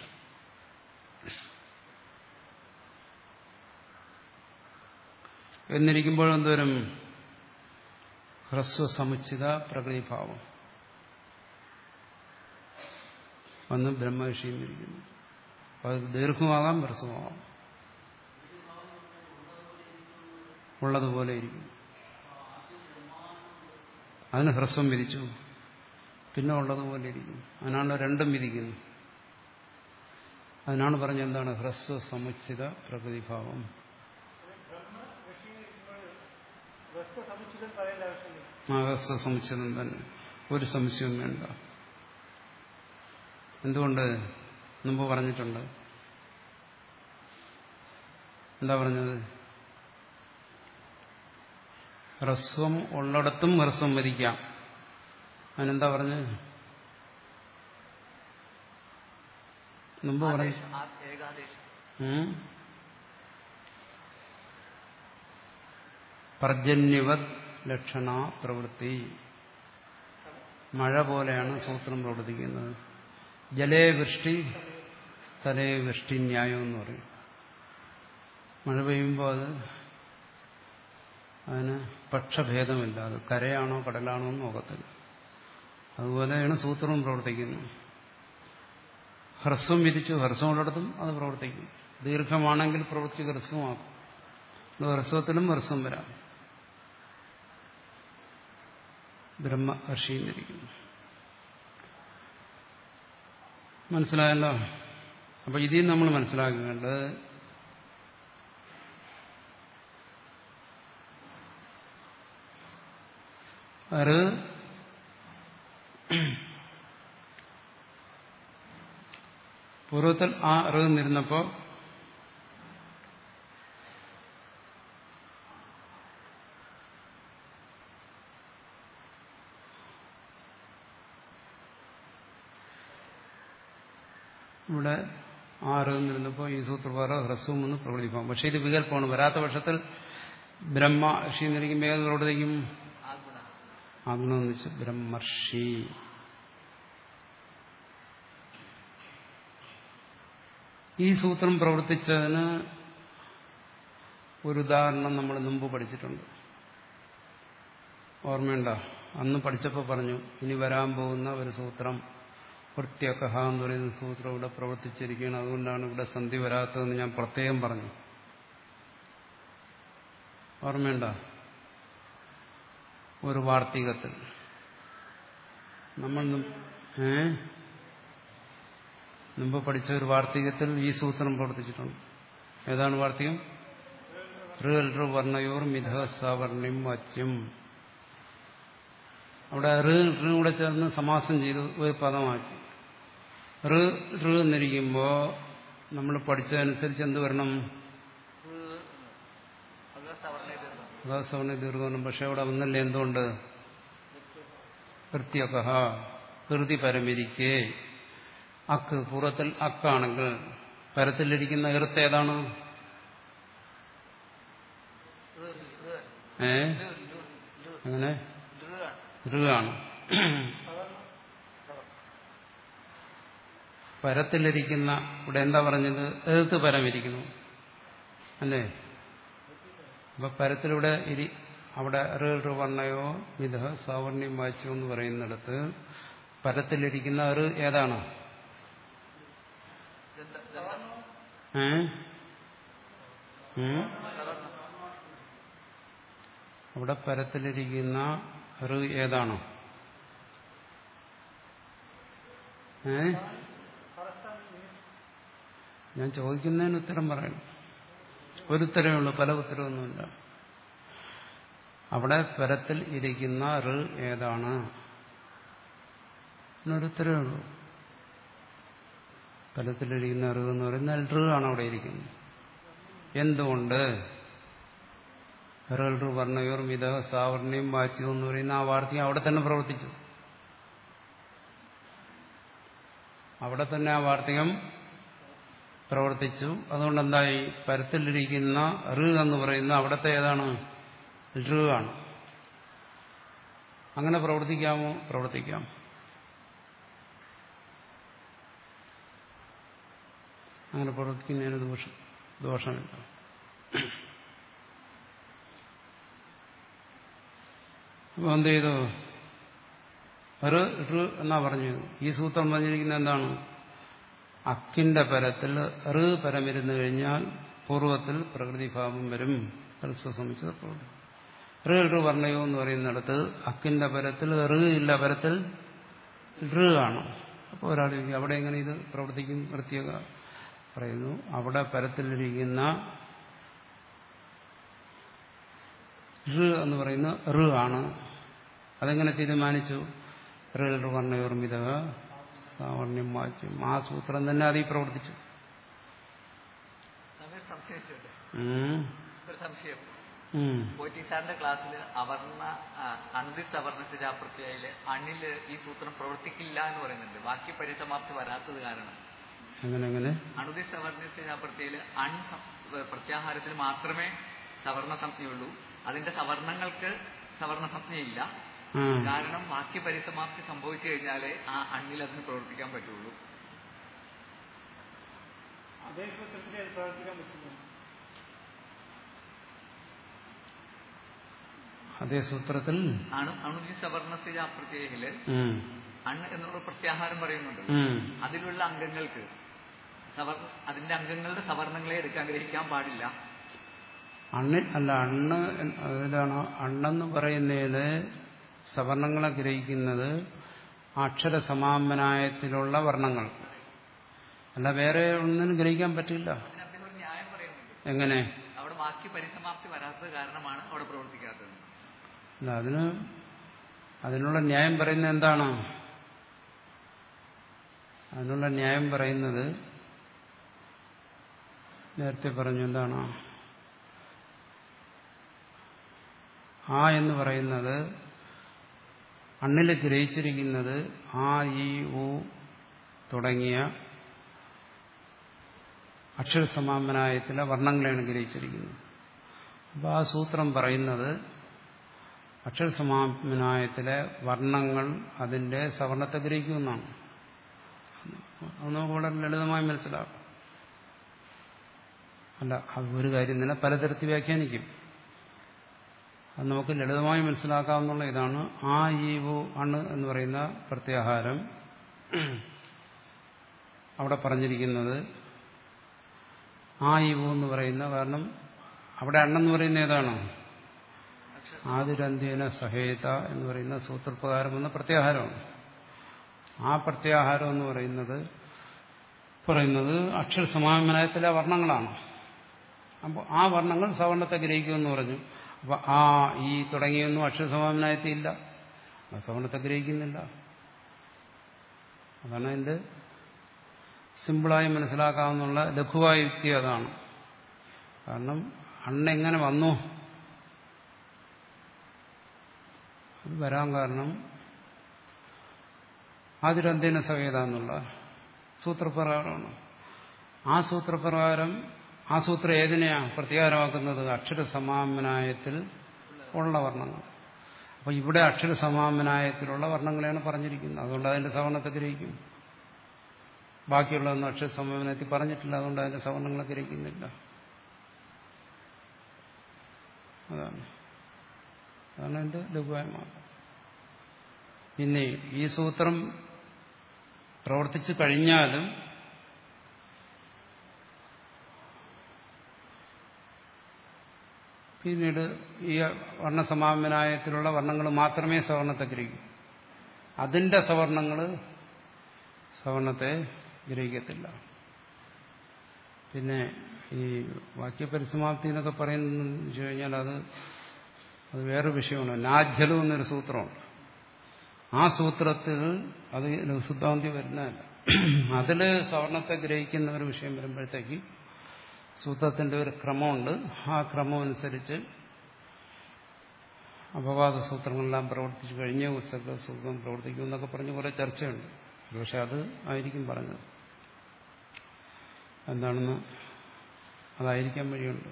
എന്നിരിക്കുമ്പോൾ എന്തോരും ഹ്രസ്വ സമുച്ചിത പ്രകൃതിഭാവം വന്ന് ബ്രഹ്മഋഷി എന്നിരിക്കുന്നു അപ്പൊ അത് ദീർഘമാകാം ഹ്രസ്വമാകാം ഉള്ളതുപോലെ ഇരിക്കുന്നു അതിന് ഹ്രസ്വം വിധിച്ചു പിന്നെ ഉള്ളതുപോലെ ഇരിക്കുന്നു അതിനാണ് രണ്ടും വിധിക്കുന്നു അതിനാണ് പറഞ്ഞ എന്താണ് ഹ്രസ്വ സമുച്ചിത പ്രകൃതിഭാവം ആകാശ സമുച്ചയം തന്നെ ഒരു സംശയവും വേണ്ട എന്തുകൊണ്ട് മുമ്പ് പറഞ്ഞിട്ടുണ്ട് എന്താ പറഞ്ഞത് ഹ്രസ്വം ഉള്ളിടത്തും ഹ്രസ്വം വരിക്കാം അതിനെന്താ പറഞ്ഞത് മുമ്പ് പറഞ്ഞു ആദേശം, ആ ഏകാദേശം ഉം? പർജന്യവത് ലക്ഷണ പ്രവൃത്തി മഴ പോലെയാണ് സൂത്രം പ്രവർത്തിക്കുന്നത് ജലേ വൃഷ്ടി സ്ഥലേ വൃഷ്ടി ന്യായം എന്ന് പറയും മഴ പെയ്യുമ്പോൾ അത് അതിന് പക്ഷഭേദമില്ല അത് കരയാണോ കടലാണോ എന്ന് നോക്കത്തില്ല അതുപോലെയാണ് സൂത്രവും പ്രവർത്തിക്കുന്നത് ഹ്രസ്വം വിരിച്ചു ഹ്രസ്വം ഉള്ളിടത്തും അത് പ്രവർത്തിക്കും ദീർഘമാണെങ്കിൽ പ്രവൃത്തി ഹ്രസ്വമാക്കും ഇത് ഹ്രസ്വത്തിലും ഹ്രസ്വം വരാം ബ്രഹ്മ ഋഷിന്നിരിക്കുന്നു മനസ്സിലായല്ലോ അപ്പൊ ഇതിൽ നമ്മൾ മനസ്സിലാക്കേണ്ടത് അത് പൂർവ്വത്തിൽ ആ അറിവ് നിന്നിരുന്നപ്പോ ഇവിടെ ആ അറിവ് നിന്നിരുന്നപ്പോൾ ഈ സൂത്രപ്രകാരം ഹ്രസ്വം എന്ന് പ്രകടിപ്പിക്കാം പക്ഷെ ഇത് വികല്പമാണ് വരാത്ത പക്ഷത്തിൽ ബ്രഹ്മ ഋഷി എന്നിരിക്കുമ്പോൾ ഏത് പ്രവർത്തിക്കും ആ ഗുണ ആഗ്നെന്ന് വെച്ച് ബ്രഹ്മർഷി ഈ സൂത്രം പ്രവർത്തിച്ചതിന് ഒരു ഉദാഹരണം നമ്മൾ മുമ്പ് പഠിച്ചിട്ടുണ്ട് ഓർമ്മയുണ്ട അന്ന് പഠിച്ചപ്പോൾ പറഞ്ഞു ഇനി വരാൻ പോകുന്ന ഒരു സൂത്രം വൃത്യകഹ എന്ന് പറയുന്ന സൂത്രം ഇവിടെ പ്രവർത്തിച്ചിരിക്കുകയാണ് അതുകൊണ്ടാണ് ഇവിടെ സന്ധി വരാത്തതെന്ന് ഞാൻ പ്രത്യേകം പറഞ്ഞു ഓർമ്മയുണ്ടോ ഒരു വാർത്തികത്തിൽ നമ്മൾ നും- ഏ മുമ്പ് പഠിച്ച ഒരു വാർത്തികത്തിൽ ഈ സൂത്രം പ്രവർത്തിച്ചിട്ടുണ്ട് ഏതാണ് വാർത്തികം ഋൽ ഋ വർണ്ണയോർ മിഥ സവർണ്യം വച്യം അവിടെ ഋ ഋ കൂടെ ചേർന്ന് സമാസം ചെയ്ത് ഒരു പദമാക്കി ഋ ഋ എന്നിരിക്കുമ്പോൾ നമ്മൾ പഠിച്ചതനുസരിച്ച് എന്ത് വരണം അത് സവർണ ദീർഘം അതാസവർണ്ണ ദീർഘം പക്ഷെ അവിടെ വന്നല്ലേ എന്തുകൊണ്ട് കൃത്യകഹ കൃതി പരമിരിക്കെ അക്ക് പുറത്തിൽ അക്കാണെങ്കിൽ പരത്തിലിരിക്കുന്ന എറുത്ത് ഏതാണ് ഋ, ഋ, ഏ ഋ, ഋ, ഋ, അങ്ങനെ ഋ ആണ്. ഋകാണ് പരത്തിലിരിക്കുന്ന ഇവിടെ എന്താ പറഞ്ഞത് എഴുത്ത് പരമിരിക്കുന്നു അല്ലേ അപ്പൊ പരത്തിലൂടെ ഇരി അവിടെ ഋ വർണ്ണയോ വിധ സവർണ്യം വായിച്ചു എന്ന് പറയുന്നിടത്ത് പരത്തിലിരിക്കുന്ന ഋ ഏതാണ് ദന്ത- ദന്തം. ഏ ഉം? സവർണം. അവിടെ പരത്തിലിരിക്കുന്ന ഋ ഏതാണ് ഏ ഞാൻ ചോദിക്കുന്നതിന് ഉത്തരം പറയണം ഒരു ഉത്തരവേ ഉള്ളൂ പല ഉത്തരവൊന്നുമില്ല അവിടെ പരത്തിൽ ഇരിക്കുന്ന ഋ ഏതാണ് എന്നൊരു ഉത്തരവേ ഉള്ളൂ പരത്തിലിരിക്കുന്ന ഋ എന്ന് പറയുന്നത് ഋ ആണ് അവിടെ ഇരിക്കുന്നത് എന്തുകൊണ്ട് ഋ വർണ്ണയോർ മിത സാവർണ്യം വാച്ചു എന്ന് പറയുന്ന ആ വാർത്തയും അവിടെ തന്നെ പ്രവർത്തിച്ചു അവിടെ തന്നെ ആ വാർത്തകം പ്രവർത്തിച്ചു അതുകൊണ്ട് എന്തായി പരത്തിലിരിക്കുന്ന ഋ എന്ന് പറയുന്ന അവിടത്തെ ഏതാണ് ഋ ആണ് അങ്ങനെ പ്രവർത്തിക്കാമോ പ്രവർത്തിക്കാം അങ്ങനെ പ്രവർത്തിക്കുന്നതിന് ദോഷം ദോഷമില്ല അപ്പൊ എന്ത് ചെയ്തു ഋ ഋ എന്നാ പറഞ്ഞു ഈ സൂത്രം പറഞ്ഞിരിക്കുന്നത് എന്താണ് അക്കിന്റെ പരത്തിൽ ഋ പരമിരുന്നു കഴിഞ്ഞാൽ പൂർവ്വത്തിൽ പ്രകൃതിഭാവം വരും സംബന്ധിച്ചത് പ്രകൃതി ഋ ഋ വർണ്ണയോ എന്ന് പറയുന്നിടത്ത് അക്കിന്റെ പരത്തിൽ ഋ ഇല്ല പരത്തിൽ ഋ ആണ് അപ്പോൾ ഒരാൾ ചോദിക്കും അവിടെ എങ്ങനെ ഇത് പ്രവർത്തിക്കും പ്രത്യേക പറയുന്നു അവിടെ പരത്തിലിരിക്കുന്ന ഋ എന്ന് പറയുന്ന ഋ ആണ് അതെങ്ങനെ തീരുമാനിച്ചു ഋ വർണ്ണയോർമിത സാവർണ്യം വാച്യം ആ സൂത്രം തന്നെ അതിൽ പ്രവർത്തിച്ചു സമയം സംശയിച്ചിട്ടുണ്ട് ഉം. ഒരു സംശയം ഉം. പോറ്റി സാറിന്റെ ക്ലാസ്സിൽ അവർണ അണുദിസ് അവർണസിജാപ്രത്യയില് അണില് ഈ സൂത്രം പ്രവർത്തിക്കില്ല എന്ന് പറയുന്നുണ്ട് ബാക്കി പരിസമാപ്തി വരാത്തത് കാരണം എങ്ങനെ എങ്ങനെ അണുദിസ് അവർണസിജാപ്രത്യയില് അൺ സം- പ്രത്യാഹാരത്തിൽ മാത്രമേ സവർണ സംജ്ഞയുള്ളൂ അതിന്റെ സവർണങ്ങൾക്ക് സവർണ സംജ്ഞയില്ല ആ കാരണം വാക്യ പരിസമാപ്തി സംഭവിച്ചു കഴിഞ്ഞാലേ ആ അണ്ണിൽ അതിന് പ്രവർത്തിക്കാൻ പറ്റുള്ളൂ അതേ സൂത്രത്തിൽ അത് പ്രവർത്തിക്കാൻ പറ്റില്ല അതേ സൂത്രത്തിൽ അണു അണുദിസ് അവർണസിജാപ്രത്യയില് ഉം. അണ് എന്നുള്ള പ്രത്യാഹാരം പറയുന്നുണ്ട് ഉം. അതിലുള്ള അംഗങ്ങൾക്ക് സവർ അതിന്റെ അംഗങ്ങളുടെ സവർണങ്ങളെ എടുക്കാൻ ഗ്രഹിക്കാൻ പാടില്ല അണ്ണ് അല്ല അണ്ണ് എന്ന് അതിലാണ് അണ്ണെന്ന് പറയുന്നതിൽ സവർണങ്ങളെ ഗ്രഹിക്കുന്നത് അക്ഷര സമാപനായത്തിലുള്ള വർണ്ണങ്ങൾ അല്ല വേറെ ഒന്നിനും ഗ്രഹിക്കാൻ പറ്റില്ല അതിന് അദ്ദേഹം ഒരു ന്യായം പറയുന്നുണ്ട് എങ്ങനെ അവിടെ വാക്യ പരിസമാപ്തി വരാത്തത് കാരണമാണ് അവിടെ പ്രവർത്തിക്കാത്തത് അല്ല അതിന് അതിനുള്ള ന്യായം പറയുന്നത് എന്താണ് അതിനുള്ള ന്യായം പറയുന്നത് നേരത്തെ പറഞ്ഞു എന്താണ് ആ എന്ന് പറയുന്നത് അണ്ണിൽ ഗ്രഹിച്ചിരിക്കുന്നത് ആ ഈ ഉ തുടങ്ങിയ അക്ഷരസമാപനായത്തിലെ വർണ്ണങ്ങളെയാണ് ഗ്രഹിച്ചിരിക്കുന്നത് അപ്പോൾ ആ സൂത്രം പറയുന്നത് അക്ഷരസമാപനായത്തിലെ വർണ്ണങ്ങൾ അതിന്റെ സവർണത്തെ ഗ്രഹിക്കുമെന്നാണ് അത് നമുക്ക് വളരെ ലളിതമായി മനസ്സിലാക്കാം അല്ല അത് ഒരു കാര്യം തന്നെ പലതരത്തിൽ വ്യാഖ്യാനിക്കും അത് നമുക്ക് ലളിതമായി മനസ്സിലാക്കാവുന്ന ഇതാണ് ആ ഈ ഉ അണ് എന്ന് പറയുന്ന പ്രത്യാഹാരം അവിടെ പറഞ്ഞിരിക്കുന്നത് ആ ഈ ഉ എന്ന് പറയുന്ന കാരണം അവിടെ അണ്ണെന്ന് പറയുന്ന ഏതാണ് ആദിരന്ത്യേന സഹേത എന്ന് പറയുന്ന സൂത്രപ്രകാരം എന്ന പ്രത്യാഹാരമാണ് ആ പ്രത്യാഹാരം എന്ന് പറയുന്നത് പറയുന്നത് അക്ഷരസമാപനത്തിലെ വർണ്ണങ്ങളാണ് അപ്പോൾ ആ വർണ്ണങ്ങൾ സവർണത്തെ ഗ്രഹിക്കുമെന്ന് പറഞ്ഞു അപ്പോൾ ആ ഈ തുടങ്ങിയൊന്നും അക്ഷരസമാപനായത്തിൽ ഇല്ല ആ സവർണത്തെ ഗ്രഹിക്കുന്നില്ല അതാണ് അതിൻ്റെ സിമ്പിളായി മനസ്സിലാക്കാവുന്ന ലഘുവായ യുക്തി അതാണ് കാരണം അണ്ണെങ്ങനെ വന്നു അത് വരാൻ കാരണം ആതിരന്തേന സഹേത എന്നുള്ള സൂത്രപ്രകാരമാണ് ആ സൂത്രപ്രകാരം ആ സൂത്രം ഏതിനെയാ പ്രത്യാഹാരമാക്കുന്നത് അക്ഷരസമാപനായത്തിൽ ഉള്ള വർണ്ണങ്ങൾ അപ്പൊ ഇവിടെ അക്ഷരസമാപനായത്തിലുള്ള വർണ്ണങ്ങളെയാണ് പറഞ്ഞിരിക്കുന്നത് അതുകൊണ്ട് അതിന്റെ സവർണത്തെ ഗ്രഹിക്കും ബാക്കിയുള്ളതൊന്നും അക്ഷരസമാപനത്തിൽ പറഞ്ഞിട്ടില്ല അതുകൊണ്ട് അതിന്റെ സവർണങ്ങളെ ഗ്രഹിക്കുന്നില്ല അതാണ് അതാണ് എന്റെ ലഘുവായ മാർഗം പിന്നെ ഈ സൂത്രം പ്രവർത്തിച്ചു കഴിഞ്ഞാലും പിന്നീട് ഈ വർണ്ണസമാപനായത്തിലുള്ള വർണ്ണങ്ങൾ മാത്രമേ സവർണത്തെ ഗ്രഹിക്കൂ അതിന്റെ സവർണങ്ങൾ സവർണത്തെ ഗ്രഹിക്കത്തില്ല പിന്നെ ഈ വാക്യപരിസമാപ്തി എന്നൊക്കെ പറയുന്നത് വെച്ച് കഴിഞ്ഞാൽ അത് അത് വേറെ വിഷയമാണ് നാജ്ജലം എന്നൊരു സൂത്രമുണ്ട് ആ സൂത്രത്തിൽ അത് ലഘുസിദ്ധാന്തി വരുന്നതല്ല അതിൽ സവർണത്തെ ഗ്രഹിക്കുന്ന ഒരു വിഷയം വരുമ്പോഴത്തേക്ക് സൂത്രത്തിന്റെ ഒരു ക്രമമുണ്ട് ആ ക്രമം അനുസരിച്ച് അപവാദ സൂത്രങ്ങളെല്ലാം പ്രവർത്തിച്ചു കഴിഞ്ഞ് ഉത്സവ സൂത്രം പ്രവർത്തിക്കും എന്നൊക്കെ പറഞ്ഞ് കുറെ ചർച്ചയുണ്ട് പക്ഷെ അത് ആയിരിക്കും പറഞ്ഞത് എന്താണെന്ന് അതായിരിക്കാൻ വഴിയുണ്ട്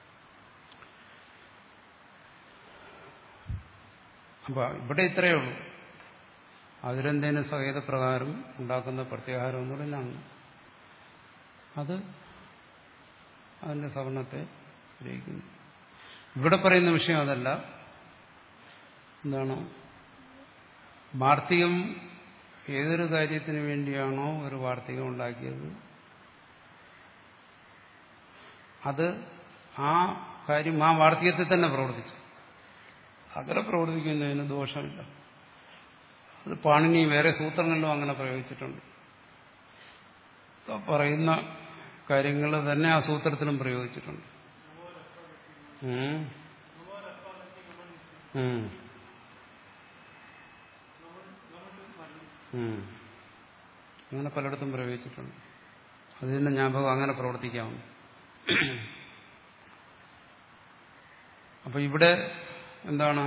അപ്പൊ ഇവിടെ ഇത്രയേ ഉള്ളൂ അതിലെന്തേനും സഹേതപ്രകാരം ഉണ്ടാക്കുന്ന പ്രത്യാഹാരം എന്ന് പറയുന്നതാണ് അത് അതിന്റെ സവർണത്തെ ഗ്രഹിക്കുന്നു ഇവിടെ പറയുന്ന വിഷയം അതല്ല എന്താണ് വാർത്തികം ഏതൊരു കാര്യത്തിന് വേണ്ടിയാണോ ഒരു വാർത്തികം ഉണ്ടാക്കിയത് അത് ആ കാര്യം ആ വാർത്തികത്തിൽ തന്നെ പ്രവർത്തിച്ചു അങ്ങനെ പ്രവർത്തിക്കുന്നതിന് ദോഷമില്ല അത് പാണിനി വേറെ സൂത്രങ്ങളിലും അങ്ങനെ പ്രയോഗിച്ചിട്ടുണ്ട് പറയുന്ന കാര്യങ്ങൾ തന്നെ ആ സൂത്രത്തിലും പ്രയോഗിച്ചിട്ടുണ്ട് ഉം. ഉം. ഉം. അങ്ങനെ പലയിടത്തും പ്രയോഗിച്ചിട്ടുണ്ട് അത് തന്നെ ജ്ഞാപകം അങ്ങനെ പ്രവർത്തിക്കാം അപ്പൊ ഇവിടെ എന്താണ്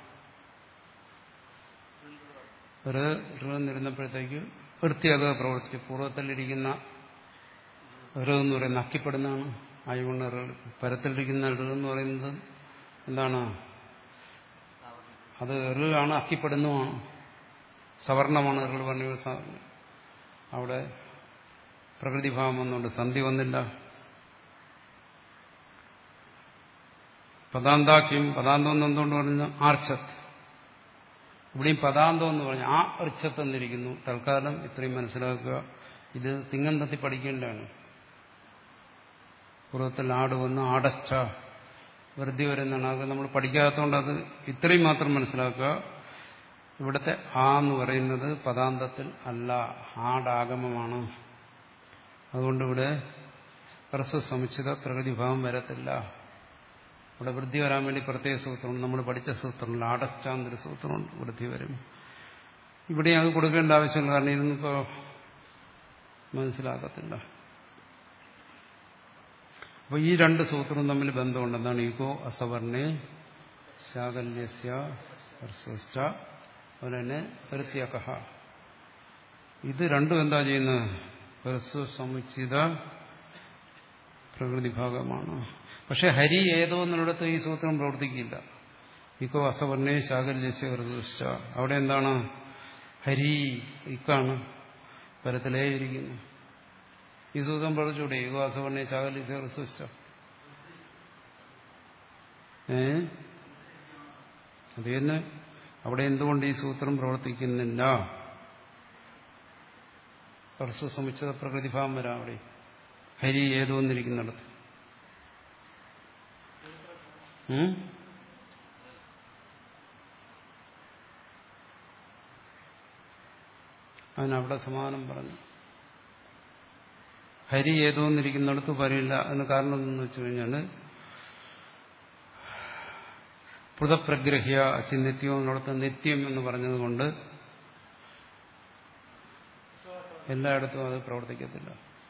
ഒരു ഇരുന്നപ്പോഴത്തേക്ക് വൃത്തിയാക്കുക പ്രവർത്തിച്ചു പൂർവ്വത്തിലിരിക്കുന്ന ഋ എന്ന് പറയുന്നത് അക്കിപ്പെടുന്നതാണ് ആയതുകൊണ്ട് ഋ പരത്തിലിരിക്കുന്ന ഋ എന്ന് പറയുന്നത് എന്താണ് അത് ഋ ആണ് അക്കിപ്പെടുന്നതുമാണ് സവർണമാണ് ഋ പറഞ്ഞ സ- അവിടെ പ്രകൃതിഭാവം വന്നുകൊണ്ട് സന്ധി വന്നില്ല പദാന്താക്യം പദാന്തം എന്ന് എന്തുകൊണ്ട് പറഞ്ഞു ആർച്ചത്ത് ഇവിടെയും പദാന്തം എന്ന് പറഞ്ഞു ആ അർച്ചത്ത് എന്നിരിക്കുന്നു തൽക്കാലം ഇത്രയും മനസ്സിലാക്കുക ഇത് തിങ്ങന്തത്തി പഠിക്കേണ്ടതാണ് പൂർവ്വത്തിൽ ആട് വന്ന് ആടസ്റ്റ വെറുതെ വരുന്നതാണ് അത് നമ്മൾ പഠിക്കാത്തതുകൊണ്ട് അത് ഇത്രയും മാത്രം മനസ്സിലാക്കുക ഇവിടുത്തെ ആ എന്ന് പറയുന്നത് പദാന്തത്തിൽ അല്ല ആടാഗമമാണ് അതുകൊണ്ട് ഇവിടെ ഹ്രസ്വ സമുച്ചിത പ്രകൃതിഭാവം വരത്തില്ല ഇവിടെ വൃദ്ധി വരാൻ വേണ്ടി പ്രത്യേക സൂത്രമുണ്ട് നമ്മൾ പഠിച്ച സൂത്രമുണ്ട് ആടശ്ചാന്തര സൂത്രമുണ്ട് വൃദ്ധി വരും ഇവിടെ അത് കൊടുക്കേണ്ട ആവശ്യമില്ല കാരണം ഇതൊന്നിപ്പോ മനസ്സിലാക്കത്തില്ല അപ്പൊ ഈ രണ്ട് സൂത്രവും തമ്മിൽ ബന്ധമുണ്ട് എന്താണ് ഈഗോ അസവർണേ ശാകല്യസ്യ ഹ്രസ്വശ്ച അതുപോലെ തന്നെ പ്രത്യകഹ ഇത് രണ്ടും എന്താ ചെയ്യുന്നത് ഹ്രസ്വ സമുച്ചിത പ്രകൃതി ഭാഗമാണ് പക്ഷെ ഹരി ഏതോ എന്നിടത്ത് ഈ സൂത്രം പ്രവർത്തിക്കില്ല ഇക്കോ അസവർണേ ശാകല്യസ്യ ഹൃദുശ്ച അവിടെ എന്താണ് ഹരി ഇക്കാണ് പരത്തിലേ ഇരിക്കുന്നു ഈ സൂത്രം പ്രവർത്തിച്ചൂടെ ഇക്കോ അസവർണേ ശാകല്യസ്യ ഹൃദുശ്ച ഏ അത് തന്നെ അവിടെ എന്തുകൊണ്ട് ഈ സൂത്രം പ്രവർത്തിക്കുന്നില്ല ഹർസ്വ സമുച്ചിത പ്രകൃതിഭാവം വരാം അവിടെ ഹരി ഏതോ എന്നിരിക്കുന്നിടത്ത് ഉം? അതിനവിടെ സമാധാനം പറഞ്ഞു ഹരി ഏതോ എന്നിരിക്കുന്നിടത്ത് പറയില്ല അതിന് കാരണം എന്തെന്ന് വെച്ചു കഴിഞ്ഞാൽ പൃഥപ്രഗ്രഹ്യ അച്ചിനിത്യം എന്നിടത്ത് നിത്യം എന്ന് പറഞ്ഞതുകൊണ്ട് എല്ലായിടത്തും അത് പ്രവർത്തിക്കത്തില്ല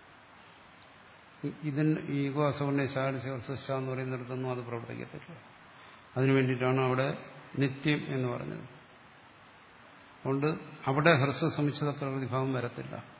ഇതിന് ഈഗോ അസവർണ ശാലിശ എന്ന് പറയുന്നിടത്തൊന്നും അത് പ്രവർത്തിക്കത്തില്ല അതിനു വേണ്ടിയിട്ടാണ് അവിടെ നിത്യം എന്ന് പറഞ്ഞത് അതുകൊണ്ട് അവിടെ ഹ്രസ്വ സമുച്ചിത പ്രകൃതിഭാവം വരത്തില്ല